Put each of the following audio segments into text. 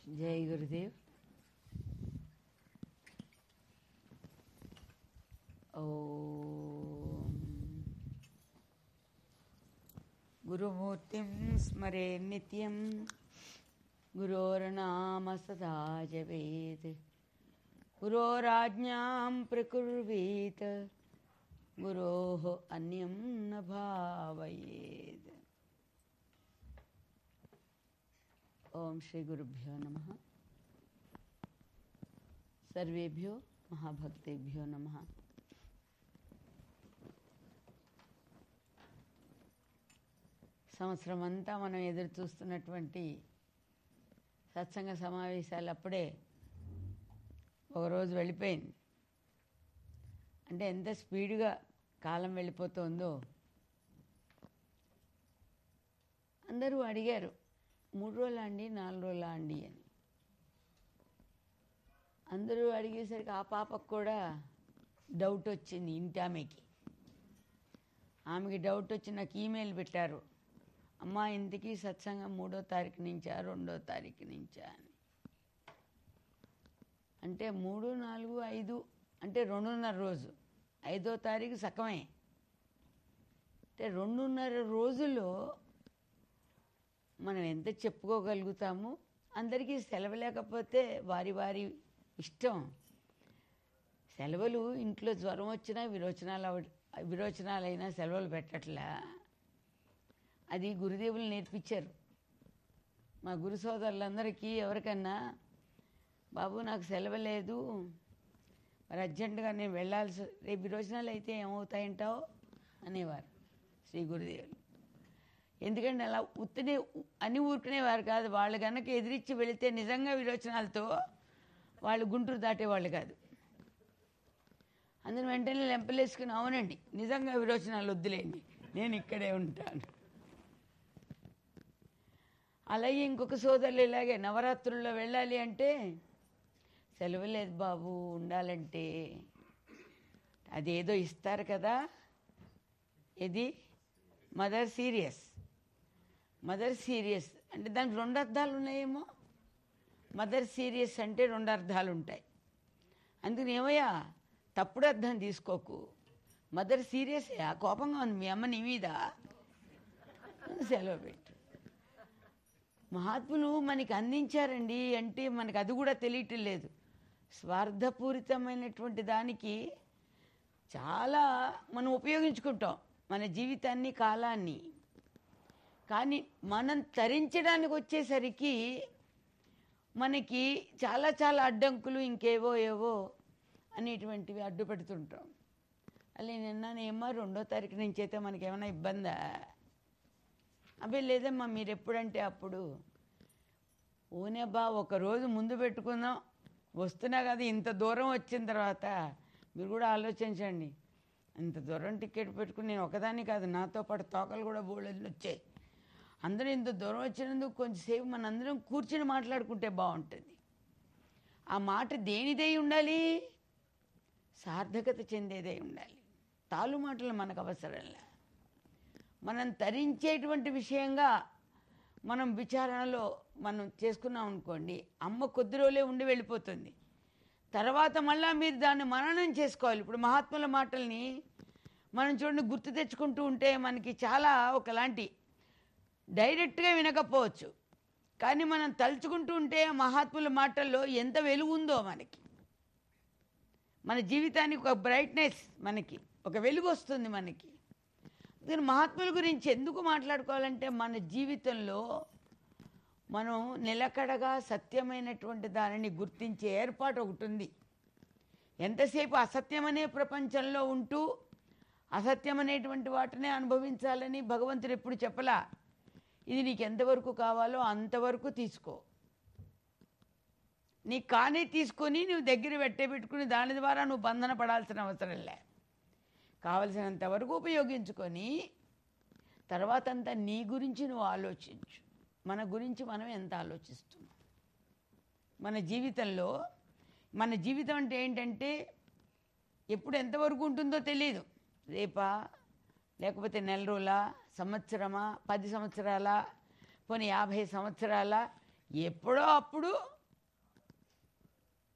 జై గురుదేవ్ ఓం గురుమూర్తిం స్మరే నిత్యం గురోర్నామ సదా జవేత్ గురోరాజ్ఞాం ప్రకుర్వీత్ గురోః అన్యం న భావయేత్ ఓం శ్రీ గురుభ్యో నమ సర్వేభ్యో మహాభక్తేభ్యో నమ సంవత్సరం అంతా మనం ఎదురు చూస్తున్నటువంటి సత్సంగ సమావేశాలు అప్పుడే ఒకరోజు వెళ్ళిపోయింది అంటే ఎంత స్పీడ్గా కాలం వెళ్ళిపోతుందో అందరూ అడిగారు మూడు రోజులా అండి నాలుగు రోజులా అండి అని అందరూ అడిగేసరికి ఆ పాపకు కూడా డౌట్ వచ్చింది ఇంటి ఆమెకి ఆమెకి డౌట్ వచ్చి నాకు ఈమెయిల్ పెట్టారు అమ్మా ఇంతకీ సత్సంగం మూడో తారీఖు నుంచా రెండో తారీఖు నుంచా అని అంటే మూడు నాలుగు ఐదు అంటే రెండున్నర రోజు ఐదో తారీఖు సగమే అంటే రెండున్నర రోజుల్లో మనం ఎంత చెప్పుకోగలుగుతాము అందరికీ సెలవు లేకపోతే వారి వారి ఇష్టం సెలవులు ఇంట్లో జ్వరం వచ్చినా విరోచనాలు అవ విరోచనాలైనా సెలవులు పెట్టట్లా అది గురుదేవులు నేర్పించారు మా గురు సోదరులందరికీ ఎవరికన్నా బాబు నాకు సెలవు లేదు మరి అర్జెంటుగా నేను వెళ్ళాల్సి రేపు విరోచనాలు అయితే ఏమవుతాయంటావు అనేవారు శ్రీ గురుదేవులు ఎందుకంటే అలా ఉత్తనే అని ఊరుకునేవారు కాదు వాళ్ళు కనుక ఎదిరించి వెళితే నిజంగా విరోచనాలతో వాళ్ళు గుంటూరు దాటేవాళ్ళు కాదు అందుని వెంటనే లెంపలేసుకుని అవునండి నిజంగా విరోచనాలు వద్దులేండి నేను ఇక్కడే ఉంటాను అలాగే ఇంకొక సోదరులు ఇలాగే నవరాత్రుల్లో వెళ్ళాలి అంటే సెలవు లేదు బాబు ఉండాలంటే అదేదో ఇస్తారు కదా ఇది మదర్ సీరియస్ మదర్ సీరియస్ అంటే దానికి రెండు అర్థాలు ఉన్నాయేమో మదర్ సీరియస్ అంటే రెండు అర్థాలు ఉంటాయి అందుకని ఏమయ్యా తప్పుడు అర్థం తీసుకోకు మదర్ సీరియస్ ఆ కోపంగా ఉంది మీ అమ్మ నీ మీద సెలవు పెట్టు మహాత్ములు మనకి అందించారండి అంటే మనకు అది కూడా తెలియటం లేదు స్వార్థపూరితమైనటువంటి దానికి చాలా మనం ఉపయోగించుకుంటాం మన జీవితాన్ని కాలాన్ని కానీ మనం తరించడానికి వచ్చేసరికి మనకి చాలా చాలా అడ్డంకులు ఇంకేవో ఏవో అనేటువంటివి అడ్డుపెడుతుంటాం అలా నిన్ననేమో రెండో తారీఖు నుంచి అయితే మనకి ఏమైనా ఇబ్బందా అబ్బే లేదమ్మా మీరు ఎప్పుడంటే అప్పుడు ఓనే బా ఒక రోజు ముందు పెట్టుకుందాం వస్తున్నా కదా ఇంత దూరం వచ్చిన తర్వాత మీరు కూడా ఆలోచించండి ఇంత దూరం టికెట్ పెట్టుకుని నేను ఒకదాన్ని కాదు నాతో పాటు తోకలు కూడా బోళ్ళని వచ్చాయి అందరూ ఇంత దూరం వచ్చినందుకు కొంచెంసేపు మన అందరం కూర్చుని మాట్లాడుకుంటే బాగుంటుంది ఆ మాట దేనిదై ఉండాలి సార్థకత చెందేదై ఉండాలి తాలు మాటలు మనకు అవసరంలే మనం తరించేటువంటి విషయంగా మనం విచారణలో మనం చేసుకున్నాం అనుకోండి అమ్మ కొద్ది రోజులే ఉండి వెళ్ళిపోతుంది తర్వాత మళ్ళా మీరు దాన్ని మననం చేసుకోవాలి ఇప్పుడు మహాత్ముల మాటల్ని మనం చూడండి గుర్తు తెచ్చుకుంటూ ఉంటే మనకి చాలా ఒకలాంటి డైరెక్ట్గా వినకపోవచ్చు కానీ మనం తలుచుకుంటూ ఉంటే మహాత్ముల మాటల్లో ఎంత వెలుగు ఉందో మనకి మన జీవితానికి ఒక బ్రైట్నెస్ మనకి ఒక వెలుగు వస్తుంది మనకి దీని మహాత్ముల గురించి ఎందుకు మాట్లాడుకోవాలంటే మన జీవితంలో మనం నిలకడగా సత్యమైనటువంటి దానిని గుర్తించే ఏర్పాటు ఒకటి ఉంది ఎంతసేపు అసత్యమనే ప్రపంచంలో ఉంటూ అసత్యమనేటువంటి వాటినే అనుభవించాలని భగవంతుడు ఎప్పుడు చెప్పలా ఇది నీకు ఎంతవరకు కావాలో అంతవరకు తీసుకో నీకు కానీ తీసుకొని నువ్వు దగ్గర పెట్టే పెట్టుకుని దాని ద్వారా నువ్వు బంధన పడాల్సిన అవసరం లే కావలసినంత వరకు ఉపయోగించుకొని తర్వాత అంతా నీ గురించి నువ్వు ఆలోచించు మన గురించి మనం ఎంత ఆలోచిస్తున్నాం మన జీవితంలో మన జీవితం అంటే ఏంటంటే ఎప్పుడు ఎంతవరకు ఉంటుందో తెలియదు రేపా లేకపోతే నెల రోజుల సంవత్సరమా పది సంవత్సరాల పోనీ యాభై సంవత్సరాల ఎప్పుడో అప్పుడు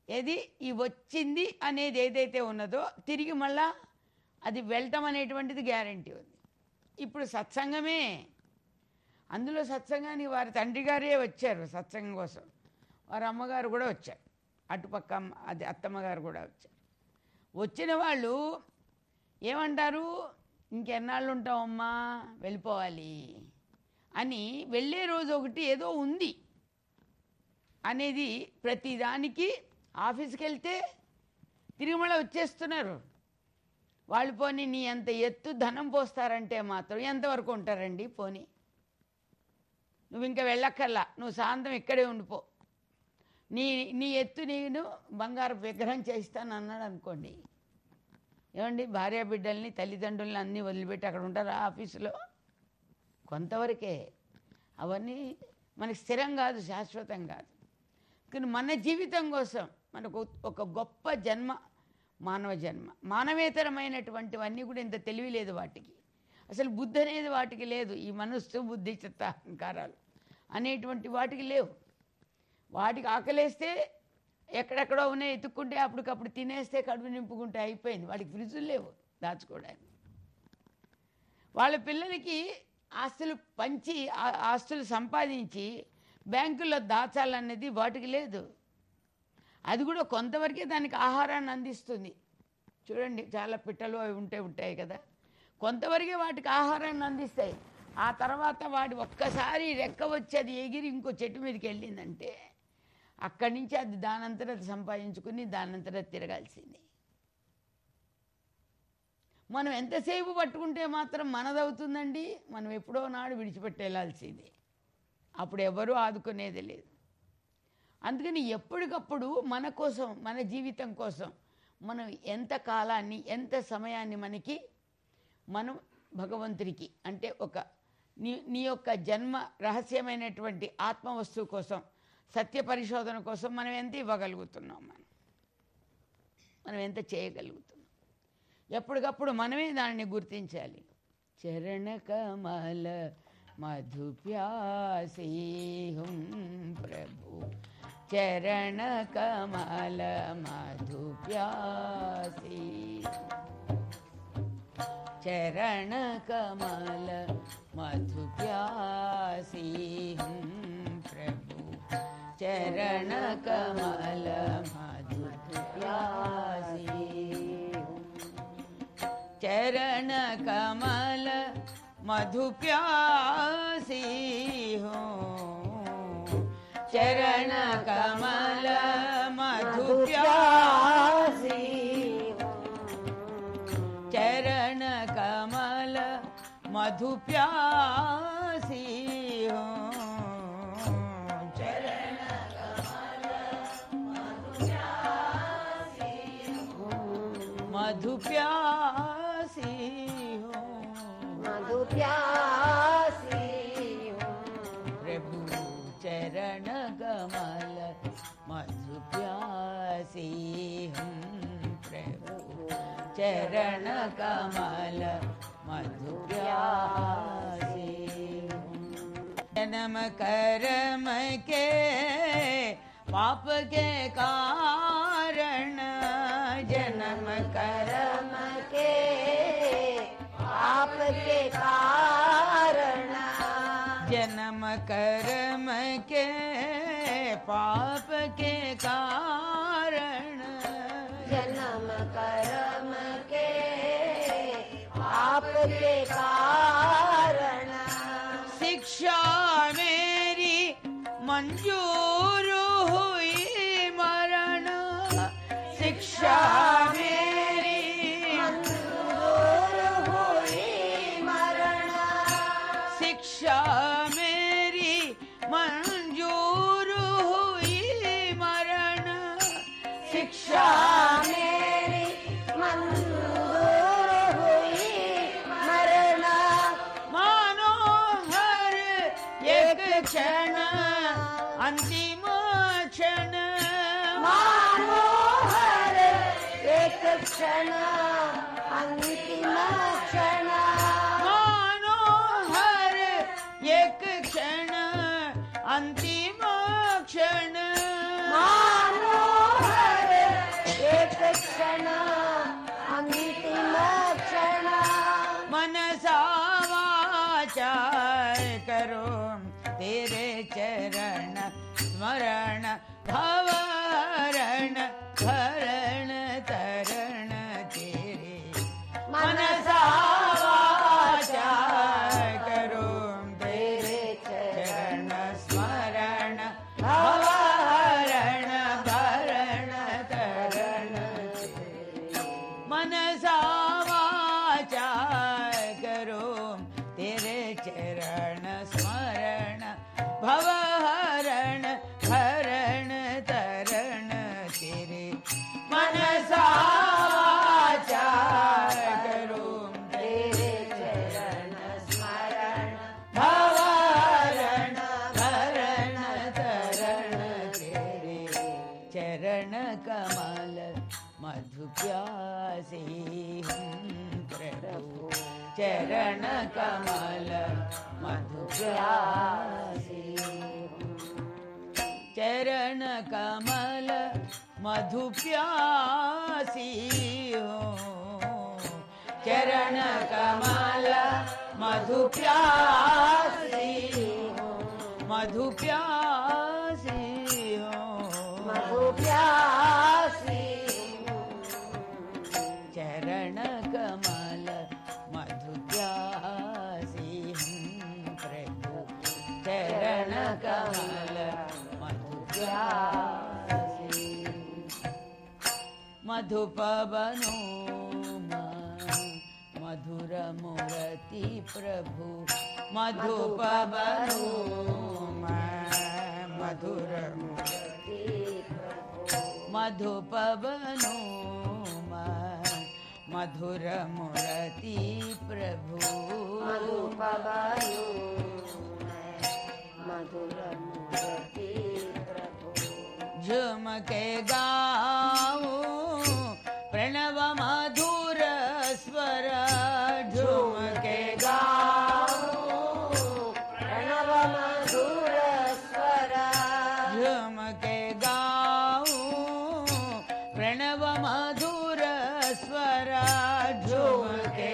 ఏది ఈ వచ్చింది అనేది ఏదైతే ఉన్నదో తిరిగి మళ్ళా అది వెళ్ళటం అనేటువంటిది గ్యారంటీ ఉంది ఇప్పుడు సత్సంగమే అందులో సత్సంగానికి వారి తండ్రి గారే వచ్చారు సత్సంగం కోసం వారి అమ్మగారు కూడా వచ్చారు అటుపక్క అమ్మ- అది అత్తమ్మగారు కూడా వచ్చారు వచ్చిన వాళ్ళు ఏమంటారు ఇంకెన్నాళ్ళు ఉంటామమ్మా వెళ్ళిపోవాలి అని వెళ్ళే రోజు ఒకటి ఏదో ఉంది అనేది ప్రతిదానికి ఆఫీస్కి వెళ్తే తిరిగి మళ్ళీ వచ్చేస్తున్నారు వాళ్ళు పోనీ నీ అంత ఎత్తు ధనం పోస్తారంటే మాత్రం ఎంతవరకు ఉంటారండి పోనీ నువ్వు ఇంకా వెళ్ళక్కర్లా నువ్వు శాంతం ఇక్కడే ఉండిపో నీ నీ ఎత్తు నేను బంగారు విగ్రహం చేస్తాను అన్నాడు అనుకోండి ఏమండి భార్య బిడ్డల్ని తల్లిదండ్రుల్ని అన్నీ వదిలిపెట్టి అక్కడ ఉంటారా ఆఫీసులో కొంతవరకే అవన్నీ మనకి స్థిరం కాదు శాశ్వతం కాదు కానీ మన జీవితం కోసం మనకు ఒక గొప్ప జన్మ మానవ జన్మ మానవేతరమైనటువంటివన్నీ కూడా ఇంత తెలివి లేదు వాటికి అసలు బుద్ధి అనేది వాటికి లేదు ఈ మనస్సు బుద్ధి చిత్త అహంకారాలు అనేటువంటి వాటికి లేవు వాటికి ఆకలేస్తే ఎక్కడెక్కడో ఉన్నాయి ఎత్తుక్కుంటే అప్పటికప్పుడు తినేస్తే కడుపు నింపుకుంటే అయిపోయింది వాడికి ఫ్రిడ్జులు లేవు దాచుకోవడానికి వాళ్ళ పిల్లలకి ఆస్తులు పంచి ఆ- ఆస్తులు సంపాదించి బ్యాంకుల్లో దాచాలన్నది వాటికి లేదు అది కూడా కొంతవరకే దానికి ఆహారాన్ని అందిస్తుంది చూడండి చాలా పిట్టలు అవి ఉంటే ఉంటాయి కదా కొంతవరకే వాటికి ఆహారాన్ని అందిస్తాయి ఆ తర్వాత వాడి ఒక్కసారి రెక్క వచ్చి అది ఎగిరి ఇంకో చెట్టు మీదకి వెళ్ళిందంటే అక్కడి నుంచి అది దానంతట అది సంపాదించుకుని దానంతట అది తిరగాల్సిందే మనం ఎంతసేపు పట్టుకుంటే మాత్రం మనదవుతుందండి మనం ఎప్పుడో నాడు విడిచిపెట్టేలాల్సింది అప్పుడు ఎవరూ ఆదుకునేది లేదు అందుకని ఎప్పటికప్పుడు మన కోసం మన జీవితం కోసం మనం ఎంత కాలాన్ని ఎంత సమయాన్ని మనకి మనం భగవంతుడికి అంటే ఒక నీ నీ యొక్క జన్మ రహస్యమైనటువంటి ఆత్మ వస్తువు కోసం సత్య పరిశోధన కోసం మనం ఎంత ఇవ్వగలుగుతున్నాం మనం మనం ఎంత చేయగలుగుతున్నాం ఎప్పటికప్పుడు మనమే దానిని గుర్తించాలి చరణ కమల మధుప్యాసీహం ప్రభు చరణ కమల మధుప్యాసీ చరణ కమల మధుప్యాసీహం ప్రభు చరణ కమల మధుప్యాసీ चरण कमल मधु प्यासी हो चरण कमल मधु प्यासी चरण कमल मधु प्यासी हो चरण मधु प्यासी हो मधु प्यासी हूँ प्रभु चरण कमल मधु प्यासी हम प्रभु चरण कमल मधु प्यासी जन्म कर्म के पाप के कारण जन्म कर्म कर्म के पाप के कारण जन्म कर्म के पाप के कारण जन्म कर्म के पाप के कारण शिक्षा मेरी मंजूर हुई मरण शिक्षा मेरी मंजूर हुई मरण शिक्षा मेरी मंजूर हुई मरण शिक्षा मेरी मंजूर हुई मरण मानो हर एक क्षण अंतिम क्षण मनोहर एक क्षण अंतिम क्षण मानो हर एक क्षण अंतिम क्षण मनोहर भवहरण स्मरण भवहरण भरण तरण तेरे मनसा वाचा करूं तेरे चरण स्मरण भवहरण भरण तरण मनसा वाचा करो तेरे चरण स्मरण भवहरण हरण तरण तेरे मनसा वाचा करो तेरे चरण स्मरण भवहरण हरण तरण तेरे चरण कमल मधु प्यासे हम प्रभु चरण कमल मधु प्यासे चरण कमल मधु प्यासी हो चरण कमल मधु प्यासी हो मधु प्यासी हो मधु प्यासी चरण कमल मधु प्यासी हम प्रभु चरण कमल मधु प्यासी मधुपवनो मधुर मूर्ति प्रभु मधुपवनो मधुर मूर्ति मधुपवनो मधुर मूर्ति प्रभु मधुपवनो मधुर मूर्ति प्रभु झुम के गाओ प्रणव मधुर स्वर झुम के गाओ प्रणव मधुर स्वर झुम के गाओ प्रणव मधुर स्वर झुम के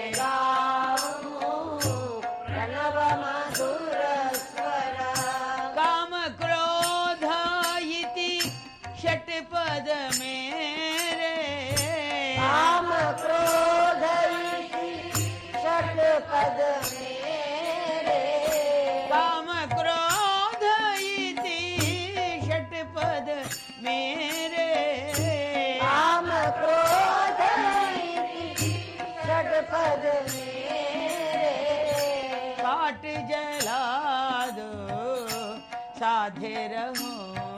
प्रणव मधुर स्वर काम क्रोध इति षट्पद मेरे काम क्रोध इति षट्पद मेरे काम क्रोध इति षट्पद मेरे काम क्रोध इति षट्पद मेरे काट जला दो साधे रहो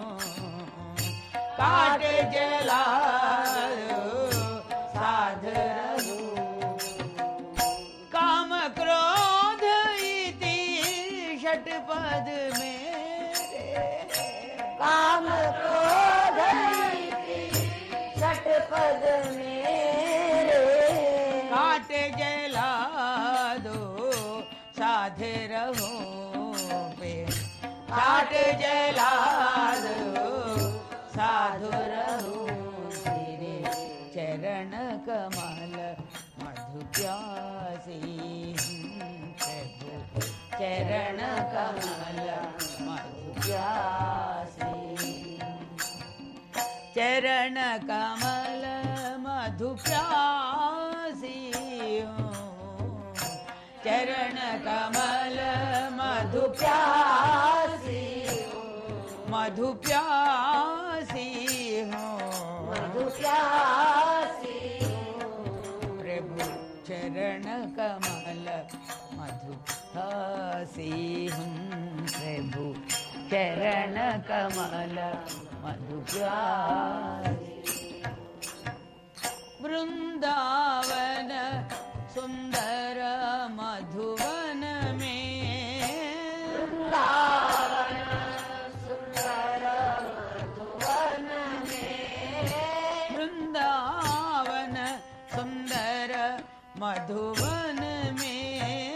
काट जला दो साध रहो काम क्रोध इति षट्पद मेरे काम क्रोध इति षट्पद मेरे काट जला दो साधे रहो पे काट जला दो साधु रहो तेरे चरण कमल मधु प्यासी प्रभु चरण कमल मधु प्यासी चरण कमल मधु प्यासी चरण कमल मधु प्यासी मधु प्यासी हो मधु प्यासी प्रभु चरण कमल मधु प्यासी हम प्रभु चरण कमल मधु प्यासी वृंदावन सुंदर मधुवन में वृंदावन सुंदर मधुवन में वृंदावन सुंदर मधुवन में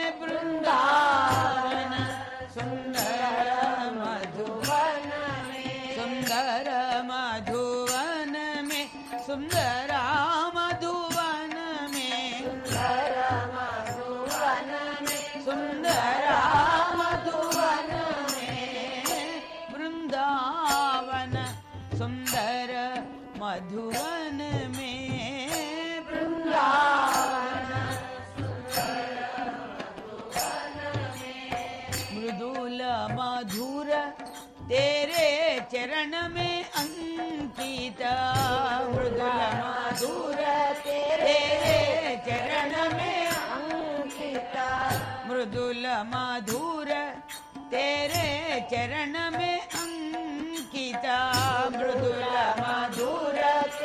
वृंदावन सुंदर मधुवन में सुंदर मधुवन में सुंदर मधुवन में सुंदर मधुवन में सुंदर मधुवन में मधुवन में मृदुल मधुर तेरे चरण में अंकित मृदुल मधुर तेरे चरण में अंकिता मृदुल मधुर तेरे चरण में अंकिता मृदुल मधुर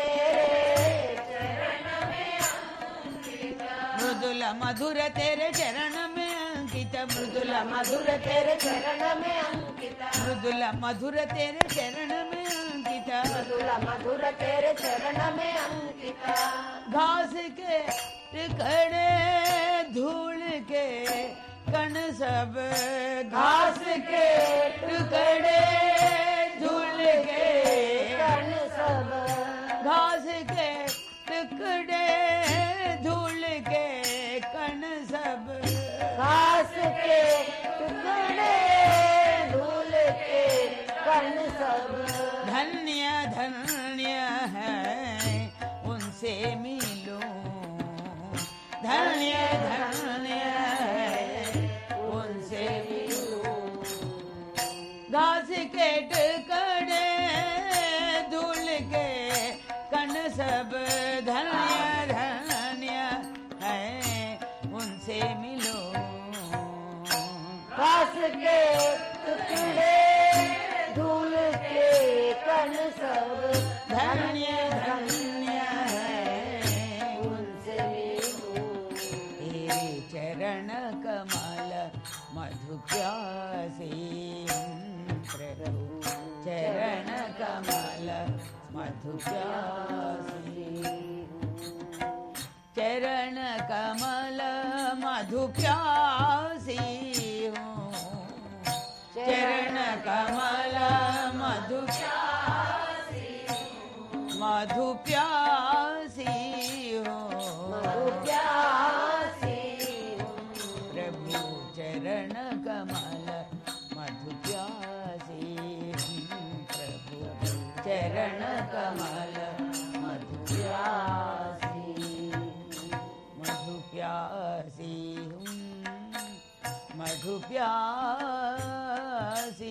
मृदुल मधुर तेरे चरण में अंकित मृदुल मधुर तेरे चरण में अंकिता मृदुल मधुर तेरे चरण में अंकिता मधुर मधुर तेरे चरण में अंकिता घास के टिकड़े धूल के कण सब घास के टुकड़े धूल के कण सब घास के टुकड़े धूल के कण सब घास के टुकड़े धूल के कण सब धन्य धन्य है उनसे मिलो धन्य धन्य है उनसे मिलो घास के टुकड़े धूल के कण सब धन्य धन्य है उनसे मिलो घास के टुकड़े धूल के कण सब धन्य धन्य है उनसे मिलो तेरे चरण कमल मधु प्यासे प्रभु चरण कमल मधु प्यासे चरण कमल मधु प्यासी हूँ चरण कमल मधु मधु प्यासी हूँ मधु प्यासी प्रभु चरण कमल मधु प्यासी प्रभु चरण कमल मधु प्यासी मधु प्यासी हूँ मधु प्यासी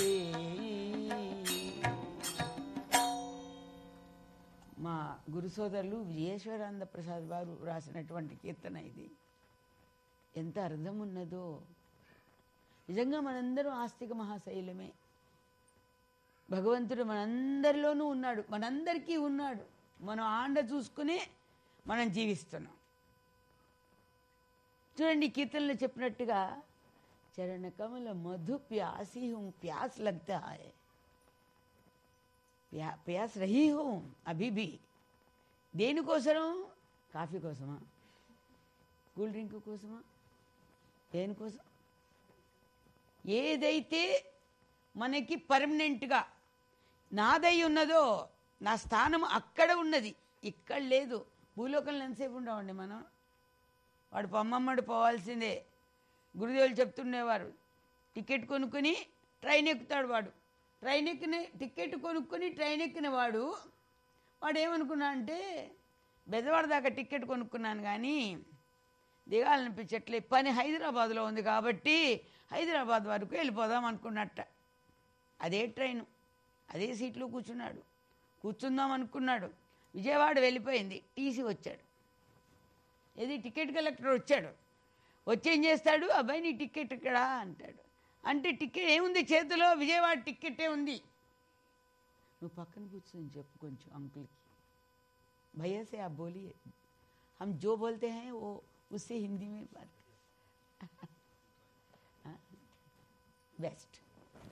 మా గురు సోదరులు విజయేశ్వరానంద ప్రసాద్ వారు రాసినటువంటి కీర్తన ఇది ఎంత అర్థం ఉన్నదో నిజంగా మనందరం ఆస్తిక మహాశైలమే భగవంతుడు మనందరిలోనూ ఉన్నాడు మనందరికీ ఉన్నాడు మనం ఆండ చూసుకునే మనం జీవిస్తున్నాం చూడండి ఈ కీర్తనలో చెప్పినట్టుగా చరణ కమల మధు ప్యాసి హూँ प्यास लगता है ప్యా ప్యాస్ రహీ హూ అభి భీ దేనికోసరం కాఫీ కోసమా కూల్ డ్రింక్ కోసమా దేనికోసం ఏదైతే మనకి పర్మనెంట్గా నాదై ఉన్నదో నా స్థానం అక్కడ ఉన్నది ఇక్కడ లేదు భూలోకంలో ఎంతసేపు ఉండవండి మనం వాడు పొమ్మమ్మడు పోవాల్సిందే గురుదేవులు చెప్తుండేవారు టికెట్ కొనుక్కొని ట్రైన్ ఎక్కుతాడు వాడు ట్రైన్ ఎక్కిన టికెట్ కొనుక్కొని ట్రైన్ ఎక్కిన వాడు వాడు ఏమనుకున్నా అంటే బెజవాడ దాకా టికెట్ కొనుక్కున్నాను కానీ దిగాలనిపించట్లే పని హైదరాబాద్లో ఉంది కాబట్టి హైదరాబాద్ వరకు వెళ్ళిపోదాం అనుకున్నట్ట అదే ట్రైను అదే సీట్లో కూర్చున్నాడు కూర్చుందాం అనుకున్నాడు విజయవాడ వెళ్ళిపోయింది టీసీ వచ్చాడు ఏది టికెట్ కలెక్టర్ వచ్చాడు వచ్చి ఏం చేస్తాడు అబ్బాయి నీ టికెట్ ఇక్కడ అంటాడు అంటే టికెట్ ఏముంది చేతిలో విజయవాడ టికెటే ఉంది నువ్వు పక్కన కూర్చొని చెప్పు కొంచెం అంకుల్కి भैया से आप बोलिए हम जो बोलते हैं वो उससे हिंदी में बात బెస్ట్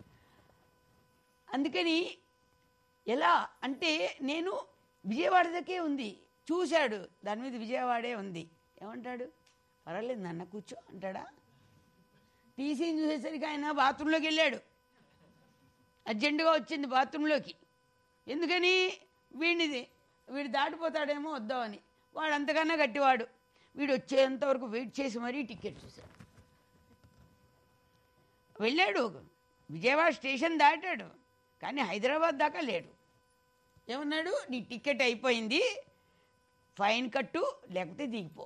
అందుకని ఎలా అంటే నేను విజయవాడ దగ్గరే ఉంది చూశాడు దాని మీద విజయవాడే ఉంది ఏమంటాడు పర్వాలేదు నన్న కూర్చో అంటాడా టీసీని చూసేసరికి ఆయన బాత్రూంలోకి వెళ్ళాడు అర్జెంటుగా వచ్చింది బాత్రూంలోకి ఎందుకని వీడినిది వీడు దాటిపోతాడేమో వద్దామని వాడు అంతకన్నా గట్టివాడు వీడు వచ్చేంత వరకు వెయిట్ చేసి మరీ టికెట్ చూశాడు వెళ్ళాడు విజయవాడ స్టేషన్ దాటాడు కానీ హైదరాబాద్ దాకా లేడు ఏమన్నాడు నీ టికెట్ అయిపోయింది ఫైన్ కట్టు లేకపోతే దిగిపో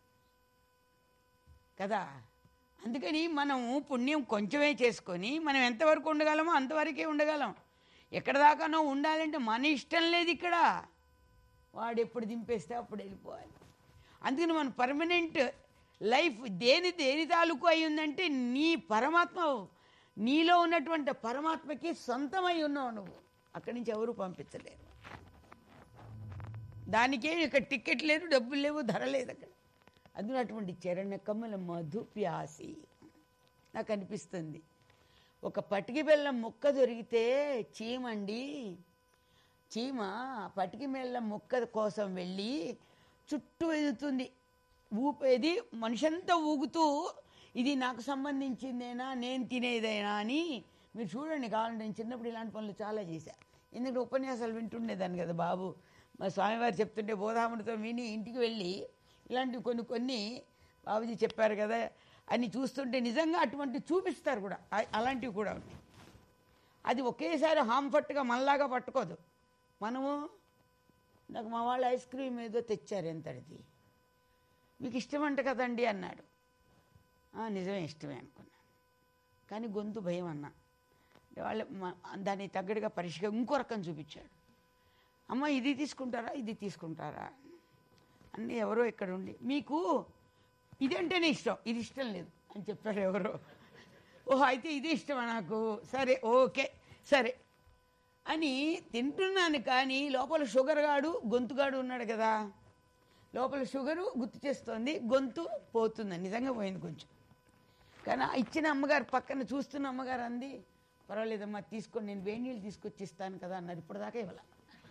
కదా అందుకని మనం పుణ్యం కొంచెమే చేసుకొని మనం ఎంతవరకు ఉండగలమో అంతవరకే ఉండగలం ఎక్కడ దాకానో ఉండాలంటే మన ఇష్టం లేదు ఇక్కడ వాడు ఎప్పుడు దింపేస్తే అప్పుడు వెళ్ళిపోవాలి అందుకని మన పర్మనెంట్ లైఫ్ దేని దేని తాలూకు అయి ఉందంటే నీ పరమాత్మ నీలో ఉన్నటువంటి పరమాత్మకి సొంతమై ఉన్నావు నువ్వు అక్కడి నుంచి ఎవరు పంపించలేరు దానికే ఇక్కడ టికెట్ లేదు డబ్బులు లేవు ధర లేదు అక్కడ అందులో అటువంటి చరణ కమ్మల మధు ప్యాసి నాకు అనిపిస్తుంది ఒక పటికి బెల్లం ముక్క దొరికితే చీమండి చీమ పటికి బెల్లం ముక్క కోసం వెళ్ళి చుట్టూ ఎదుగుతుంది ఊపేది మనిషంతా ఊగుతూ ఇది నాకు సంబంధించిందేనా నేను తినేదేనా అని మీరు చూడండి కావాలంటే నేను చిన్నప్పుడు ఇలాంటి పనులు చాలా చేశా ఎందుకంటే ఉపన్యాసాలు వింటుండేదాన్ని కదా బాబు మా స్వామివారు చెప్తుంటే బోధాముడితో విని ఇంటికి వెళ్ళి ఇలాంటివి కొన్ని కొన్ని బాబుజీ చెప్పారు కదా అని చూస్తుంటే నిజంగా అటువంటి చూపిస్తారు కూడా అ- అలాంటివి కూడా ఉన్నాయి అది ఒకేసారి హాంఫర్ట్గా మనలాగా పట్టుకోదు మనము నాకు మా వాళ్ళు ఐస్ క్రీమ్ ఏదో తెచ్చారు ఎంతటిది మీకు ఇష్టమంట కదండి అన్నాడు "ఆ, నిజమే ఇష్టమే అనుకున్నాను కానీ గొంతు భయం అన్నా అంటే వాళ్ళు మా- దానికి తగ్గట్టుగా పరీక్షగా ఇంకో రకం చూపించాడు అమ్మ ఇది తీసుకుంటారా ఇది తీసుకుంటారా అన్నీ ఎవరో ఇక్కడ ఉండి మీకు ఇదంటేనే ఇష్టం ఇది ఇష్టం లేదు అని చెప్పారు ఎవరో ఓహో అయితే ఇది ఇష్టమా నాకు సరే ఓకే సరే అని తింటున్నాను కానీ లోపల షుగర్ గాడు గొంతుగాడు ఉన్నాడు కదా లోపల షుగరు గుర్తు చేస్తోంది గొంతు పోతుంది నిజంగా పోయింది కొంచెం కానీ ఆ ఇచ్చిన అమ్మగారు పక్కన చూస్తున్న అమ్మగారు అంది పర్వాలేదమ్మా తీసుకొని నేను వేడి నీళ్ళు తీసుకొచ్చి ఇస్తాను కదా అన్నారు ఇప్పటిదాకా ఇవ్వాల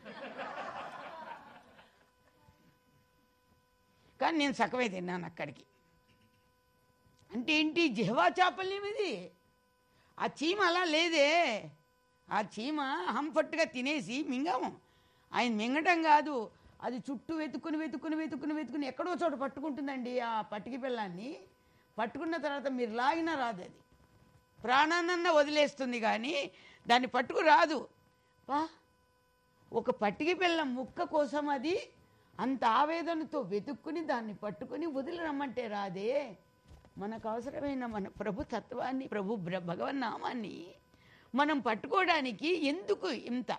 కానీ నేను సగమే తిన్నాను అక్కడికి అంటే ఏంటి జిహ్వా చాపల్యం ఇది ఆ చీమ అలా లేదే ఆ చీమ హంఫట్టుగా తినేసి మింగాము ఆయన మింగటం కాదు అది చుట్టూ వెతుక్కుని వెతుక్కుని వెతుక్కుని వెతుక్కుని ఎక్కడో చోట పట్టుకుంటుందండి ఆ పట్టికి పిల్లాన్ని పట్టుకున్న తర్వాత మీరు లాగినా రాదు అది ప్రాణాన్నన్న వదిలేస్తుంది కానీ దాన్ని పట్టుకు రాదు వా ఒక పట్టికి బెల్లం ముక్క కోసం అది అంత ఆవేదనతో వెతుక్కుని దాన్ని పట్టుకుని వదిలి రమ్మంటే రాదే మనకు అవసరమైన మన ప్రభు తత్వాన్ని ప్రభు బ్ర- భగవన్నామాన్ని మనం పట్టుకోవడానికి ఎందుకు ఇంత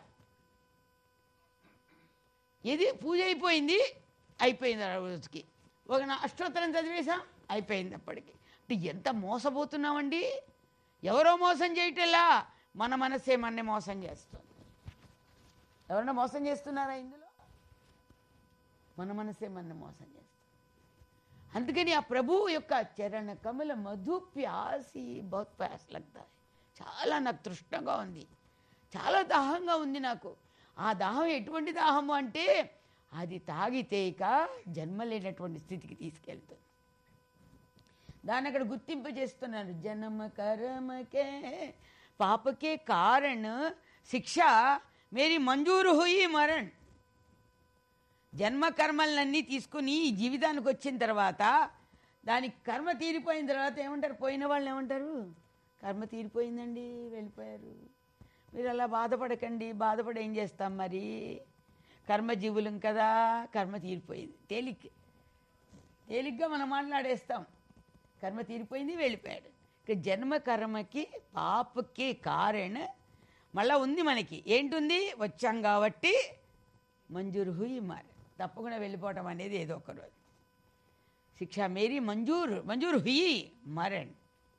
ఇది పూజ అయిపోయింది అయిపోయింది ఆ రోజుకి ఒక నా అష్టోత్తరం చదివేశాం అయిపోయింది అప్పటికి అంటే ఎంత మోసపోతున్నామండి ఎవరో మోసం చేయటంలా మన మనసే మనని మోసం చేస్తుంది ఎవరన్నా మోసం చేస్తున్నారా ఇందులో మన మనసే మన మోసం చేస్తుంది అందుకని ఆ ప్రభువు యొక్క చరణ కమల మధు ప్యాసి బహుత్ ప్యాస్ లగ్తా హై. చాలా నాకు తృష్ణంగా ఉంది చాలా దాహంగా ఉంది నాకు ఆ దాహం ఎటువంటి దాహము అంటే అది తాగితే ఇక జన్మ లేనటువంటి స్థితికి తీసుకెళ్తుంది దాన్ని అక్కడ గుర్తింపు చేస్తున్నారు జన్మ కర్మకే పాపకే కారణ శిక్ష మేరీ మంజూరు హుయి మరణ్ జన్మ కర్మలన్నీ తీసుకుని ఈ జీవితానికి వచ్చిన తర్వాత దానికి కర్మ తీరిపోయిన తర్వాత ఏమంటారు పోయిన వాళ్ళు ఏమంటారు కర్మ తీరిపోయిందండి వెళ్ళిపోయారు మీరు అలా బాధపడకండి బాధపడి ఏం చేస్తాం మరి కర్మజీవులం కదా కర్మ తీరిపోయింది తేలిక తేలిగ్గా మనం మాట్లాడేస్తాం కర్మ తీరిపోయింది వెళ్ళిపోయాడు ఇక జన్మ కర్మకి పాపకి కారణ మళ్ళా ఉంది మనకి ఏంటుంది వచ్చాం కాబట్టి మంజూరు హుయి మార్ తప్పకుండా వెళ్ళిపోవటం అనేది ఏదో ఒక రోజు శిక్ష మేరీ మంజూర్ మంజూర్ హుయి మరణ్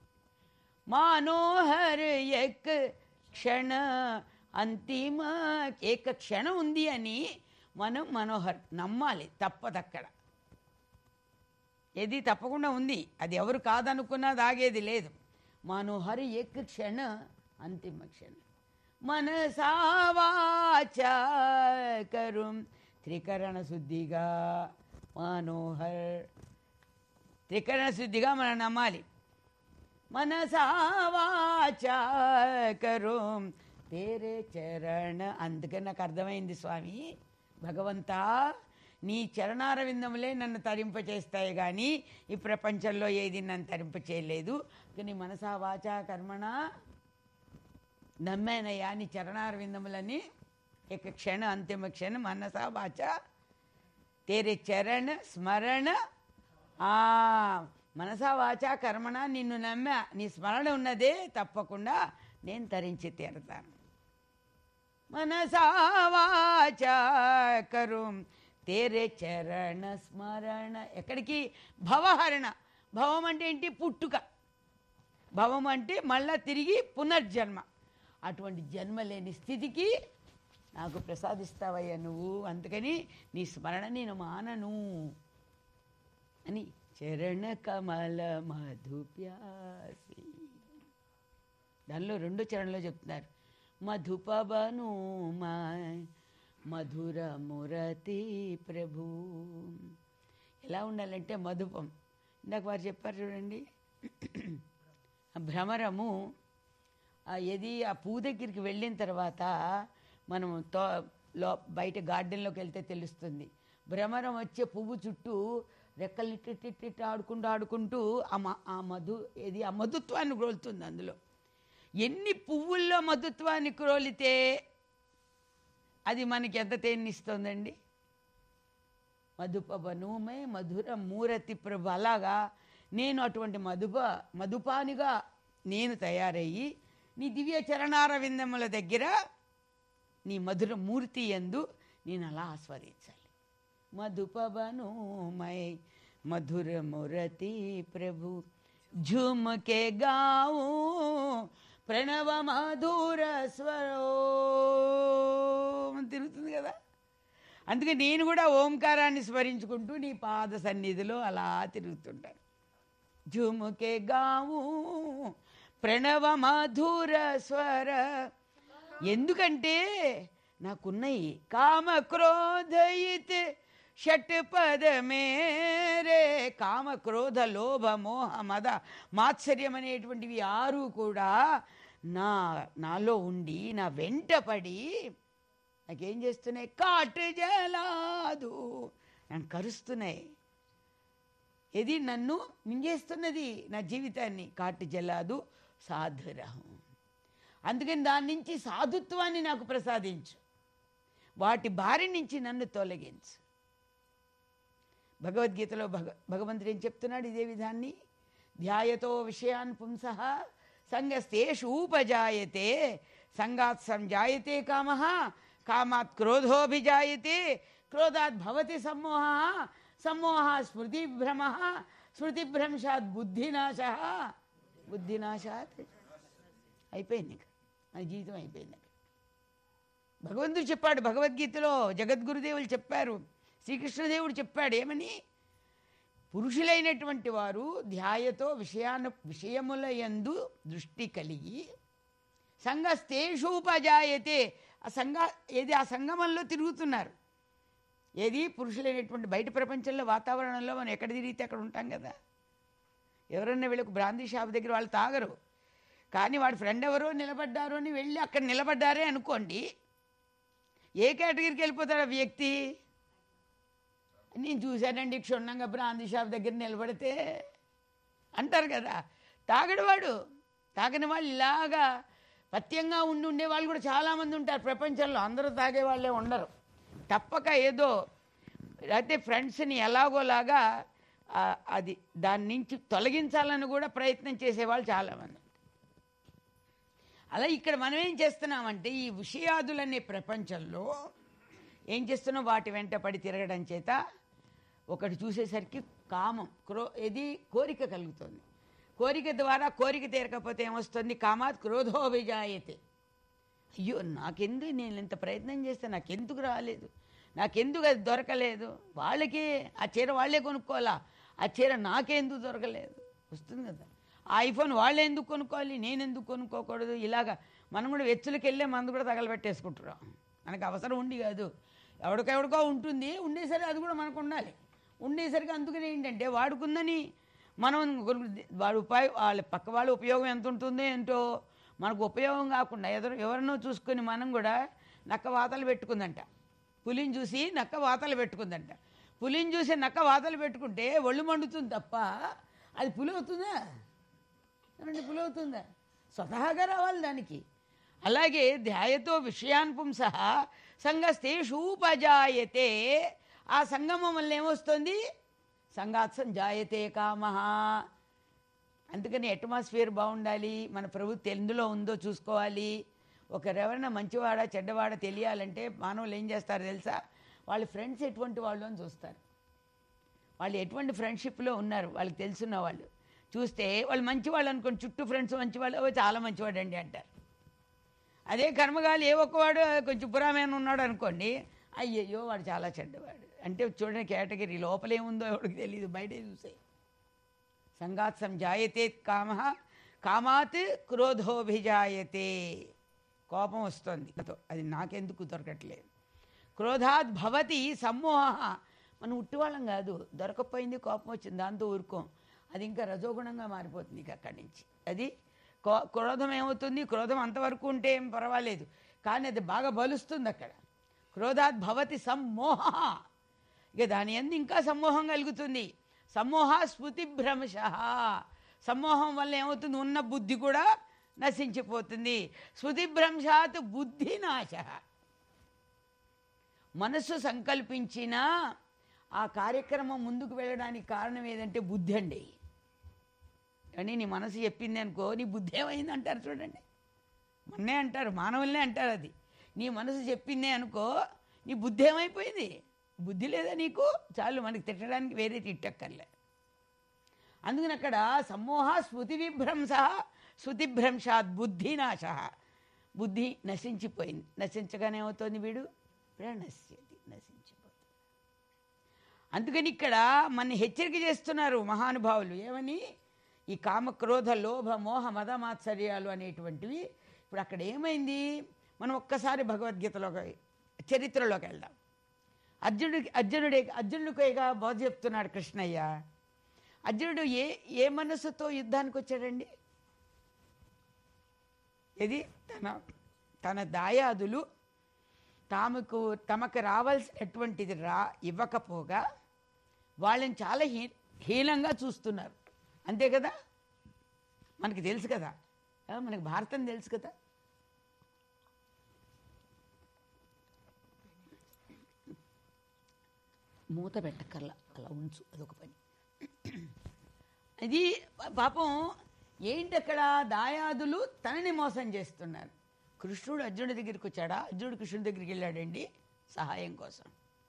మానోహర్ ఎక్ క్షణ అంతిమ ఏక క్షణం ఉంది అని మనం మనోహర్ నమ్మాలి తప్పదక్కడ ఏది తప్పకుండా ఉంది అది ఎవరు కాదనుకున్నా దాగేది లేదు మనోహర్ ఏక క్షణ అంతిమ క్షణ మనసావాచ కరుం త్రికరణ శుద్ధిగా మనోహర్ త్రికరణ శుద్ధిగా మనం నమ్మాలి మనసావాచ కరుం తేరే చరణ అందుకని నాకు అర్థమైంది స్వామి భగవంతా నీ చరణారవిందములే నన్ను తరింపచేస్తాయి కానీ ఈ ప్రపంచంలో ఏది నన్ను తరింప చేయలేదు కానీ మనసా వాచా కర్మణ నమ్మానయ్యా నీ చరణారవిందములని एक क्षण अंतिम क्षण मनसा वाचा తేరే చరణ స్మరణ ఆ మనసా వాచా కర్మణ నిన్ను నమ్మా నీ స్మరణ ఉన్నదే తప్పకుండా నేను తరించి తీరతాను మనసా వాచా కరు తేరే చరణ స్మరణ ఎక్కడికి భవహరణ భవం అంటే ఏంటి పుట్టుక భవం అంటే మళ్ళా తిరిగి పునర్జన్మ అటువంటి జన్మ లేని స్థితికి నాకు ప్రసాదిస్తావయ్యా నువ్వు అందుకని నీ స్మరణ నేను మానను అని చరణ కమల మధుప్యాసి దానిలో రెండో చరణంలో చెప్తున్నారు మధుపవను మధుర మురతి ప్రభు ఎలా ఉండాలంటే మధుపం ఇందాక వారు చెప్పారు చూడండి ఆ భ్రమరము ఆ ఏది ఆ పువ్వు దగ్గరికి వెళ్ళిన తర్వాత మనం తో లో బయట గార్డెన్లోకి వెళ్తే తెలుస్తుంది భ్రమరం వచ్చే పువ్వు చుట్టూ రెక్కలు ఇట్టిట్టిట్ ఆడుకుంటూ ఆడుకుంటూ ఆ మ- ఆ మధు ఏది ఆ మధుత్వాన్ని క్రోలుతుంది అందులో ఎన్ని పువ్వుల్లో మధుత్వాన్ని క్రోలితే అది మనకి ఎంత తేన్నిస్తుందండి మధుపవనుమే మధుర మూరతి ప్రభు అలాగా నేను అటువంటి మధుప మధుపానిగా నేను తయారయ్యి నీ దివ్య చరణార విందముల దగ్గర నీ మధుర మూర్తి ఎందు నేను అలా ఆస్వాదించాలి మధుపవనుమై మధుర మురతి ప్రభు ఝుమకే గావు ప్రణవ మధుర స్వరో తిరుగుతుంది కదా అందుకే నేను కూడా ఓంకారాన్ని స్మరించుకుంటూ నీ పాద సన్నిధిలో అలా తిరుగుతుంటాను ఝుముకే గావు ప్రణవ మధుర స్వర ఎందుకంటే నాకున్నాయి కామ క్రోధయిత్ షట్ పద మేరే కామ క్రోధ లోభ మోహ మద మాత్సర్యం అనేటువంటివి ఆరు కూడా నా నాలో ఉండి నా వెంట పడి నాకేం చేస్తున్నాయి కాటు జలాదు నన్ను కరుస్తున్నాయి ఇది నన్ను మింగేస్తున్నది నా జీవితాన్ని కాటు జలాదు సాధురహం అందుకని దాని నుంచి సాధుత్వాన్ని నాకు ప్రసాదించు వాటి బారి నుంచి నన్ను తొలగించు భగవద్గీతలో భగ భగవంతుడు ఏం చెప్తున్నాడు ఇదే విధాన్ని ధ్యాయతో విషయాన్ పుంస సంగస్తేషూపజాయతే సంగాత్ సంజాయతే కామ కామాత్ క్రోధోభిజాయతే క్రోధాత్ భవతి సమ్మోహ సమ్మోహ స్మృతిభ్రమ స్మృతిభ్రంశాత్ బుద్ధినాశ బుద్ధినాశాత్ అయిపోయింది ఇక మన జీవితం అయిపోయింది ఇక. భగవంతుడు చెప్పాడు భగవద్గీతలో జగద్గురుదేవులు చెప్పారు శ్రీకృష్ణదేవుడు చెప్పాడు ఏమని పురుషులైనటువంటి వారు ధ్యాయతో విషయాన విషయముల యందు దృష్టి కలిగి సంఘస్తేషూపజాయతే ఆ సంఘ ఏది ఆ సంగమంలో తిరుగుతున్నారు ఏది పురుషులైనటువంటి బయట ప్రపంచంలో వాతావరణంలో మనం ఎక్కడ తిరిగితే అక్కడ ఉంటాం కదా ఎవరన్నా వీళ్ళకు బ్రాందీ షాప్ దగ్గర వాళ్ళు తాగరు కానీ వాడి ఫ్రెండ్ ఎవరో నిలబడ్డారు అని వెళ్ళి అక్కడ నిలబడ్డారే అనుకోండి ఏ కేటగిరీకి వెళ్ళిపోతాడు ఆ వ్యక్తి నేను చూశానండి క్షుణ్ణంగా బ్రాందీ షాప్ దగ్గర నిలబడితే అంటారు కదా తాగడు వాడు తాగని వాళ్ళు ఇలాగా పథ్యంగా ఉండి ఉండే వాళ్ళు కూడా చాలామంది ఉంటారు ప్రపంచంలో అందరూ తాగే వాళ్ళే ఉండరు తప్పక ఏదో అయితే ఫ్రెండ్స్ని ఎలాగోలాగా ఆ, అది దాని నుంచి తొలగించాలని కూడా ప్రయత్నం చేసేవాళ్ళు చాలామంది అలా ఇక్కడ మనం ఏం చేస్తున్నామంటే ఈ విషయాదులనే ప్రపంచంలో ఏం చేస్తున్నాం వాటి వెంట పడి తిరగడం చేత ఒకటి చూసేసరికి కామం క్రో ఇది కోరిక కలుగుతుంది కోరిక ద్వారా కోరిక తీరకపోతే ఏమొస్తుంది కామాత్ క్రోధోభిజాయతే అయ్యో నాకెందుకు నేను ఇంత ప్రయత్నం చేస్తే నాకెందుకు రాలేదు నాకెందుకు అది దొరకలేదు వాళ్ళకి ఆ చీర వాళ్ళే కొనుక్కోవాలా ఆ చీర నాకెందుకు దొరకలేదు వస్తుంది కదా ఆ ఐఫోన్ వాళ్ళే ఎందుకు కొనుక్కోవాలి నేను ఎందుకు కొనుక్కోకూడదు ఇలాగా మనం కూడా వెచ్చులకి వెళ్ళే మందు కూడా తగలబెట్టేసుకుంటున్నాం మనకు అవసరం ఉండి కాదు ఎవడికెవడికో ఉంటుంది ఉండేసరికి అది కూడా మనకు ఉండాలి ఉండేసరికి అందుకని ఏంటంటే వాడుకుందని మనం కొనుక్కు- వాడి ఉపాయ వాళ్ళ పక్క వాళ్ళ ఉపయోగం ఎంత ఉంటుందో ఏంటో మనకు ఉపయోగం కాకుండా ఎదురు ఎవరినో చూసుకొని మనం కూడా నక్క వాతలు పెట్టుకుందంట పులిని చూసి నక్క వాతలు పెట్టుకుందంట పులిని చూసి నక్క వాతలు పెట్టుకుంటే ఒళ్ళు మండుతుంది తప్ప అది పులి అవుతుందా ఏమండి పులి అవుతుందా స్వతహాగా రావాలి దానికి అలాగే ధ్యాయతో విషయాన్ పుంస సంగస్తేషూపజాయతే ఆ సంగమం వల్ల ఏమొస్తుంది సంగాత్సం జాయతే కామ అందుకని అట్మాస్ఫియర్ బాగుండాలి మన ప్రభుత్వం ఎందులో ఉందో చూసుకోవాలి ఒకరెవరైనా మంచివాడా చెడ్డవాడా తెలియాలంటే మానవులు ఏం చేస్తారు తెలుసా వాళ్ళ ఫ్రెండ్స్ ఎటువంటి వాళ్ళు అని చూస్తారు వాళ్ళు ఎటువంటి ఫ్రెండ్షిప్లో ఉన్నారు వాళ్ళకి తెలుసున్న వాళ్ళు చూస్తే వాళ్ళు మంచివాళ్ళు అనుకోండి చుట్టూ ఫ్రెండ్స్ మంచివాళ్ళు "ఓ, చాలా మంచివాడండి అంటారు అదే కర్మగాలి ఏ ఒక్కవాడు కొంచెం పురామైన ఉన్నాడు అనుకోండి అయ్యయ్యో వాడు చాలా చెడ్డవాడు అంటే చూడండి కేటగిరీ లోపలేముందో ఎవరికి తెలియదు బయటే చూసే సంగాత్సం జాయతే కామ కామాత్ క్రోధోభిజాయతే కోపం వస్తుంది అది నాకెందుకు దొరకట్లేదు క్రోధాత్ భవతి సమ్మోహ మనం ఉట్టివాళ్ళం కాదు దొరకపోయింది కోపం వచ్చింది దాంతో ఊరుకోం అది ఇంకా రజోగుణంగా మారిపోతుంది ఇక అక్కడి నుంచి అది కో- క్రోధం ఏమవుతుంది క్రోధం అంతవరకు ఉంటే ఏం పర్వాలేదు కానీ అది బాగా బలుస్తుంది అక్కడ క్రోధాత్ భవతి సమ్మోహ ఇక దాని ఎందు ఇంకా సమ్మోహం కలుగుతుంది సమ్మోహ స్మృతి భ్రంశ సమ్మోహం వల్ల ఏమవుతుంది ఉన్న బుద్ధి కూడా నశించిపోతుంది స్మృతి భ్రంశాత్ బుద్ధి నాశ మనస్సు సంకల్పించిన ఆ కార్యక్రమం ముందుకు వెళ్ళడానికి కారణం ఏదంటే బుద్ధి అండి అని నీ మనసు చెప్పింది అనుకో నీ బుద్ధి ఏమైంది అంటారు చూడండి మొన్నే అంటారు మానవులనే అంటారు అది నీ మనసు చెప్పిందే అనుకో నీ బుద్ధి ఏమైపోయింది బుద్ధి లేదా నీకు చాలు మనకి తిట్టడానికి వేరే తిట్టక్కర్లే అందుకని అక్కడ సమ్మోహ స్మృతి విభ్రంశ శృతిభ్రంశాత్ బుద్ధినాశ బుద్ధి నశించిపోయింది నశించగానే ఏమవుతోంది వీడు ప్రణశ్యతి నశించిపోతుంది అందుకని ఇక్కడ మన హెచ్చరిక చేస్తున్నారు మహానుభావులు ఏమని ఈ కామక్రోధ లోభ మోహ మద మాత్సర్యాలు అనేటువంటివి ఇప్పుడు అక్కడ ఏమైంది మనం ఒక్కసారి భగవద్గీతలోకి చరిత్రలోకి వెళ్దాం అర్జునుడికి అర్జునుడే అర్జునుడికేగా బోధ చెప్తున్నాడు కృష్ణయ్య అర్జునుడు ఏ ఏ మనస్సుతో యుద్ధానికి వచ్చాడండి ఇది తన తన దాయాదులు తాముకు తమకు రావాల్సినటువంటిది రా ఇవ్వకపోగా వాళ్ళని చాలా హీ హీనంగా చూస్తున్నారు అంతే కదా మనకి తెలుసు కదా ఆ, మనకి భారతం తెలుసు కదా మూత పెట్టకల్లా అలా ఉంచు అదొక పని అది పాపం ఏంటి అక్కడ దాయాదులు తనని మోసం చేస్తున్నారు కృష్ణుడు అర్జునుడి దగ్గరికి వచ్చాడా అర్జునుడు కృష్ణుడి దగ్గరికి వెళ్ళాడండి సహాయం కోసం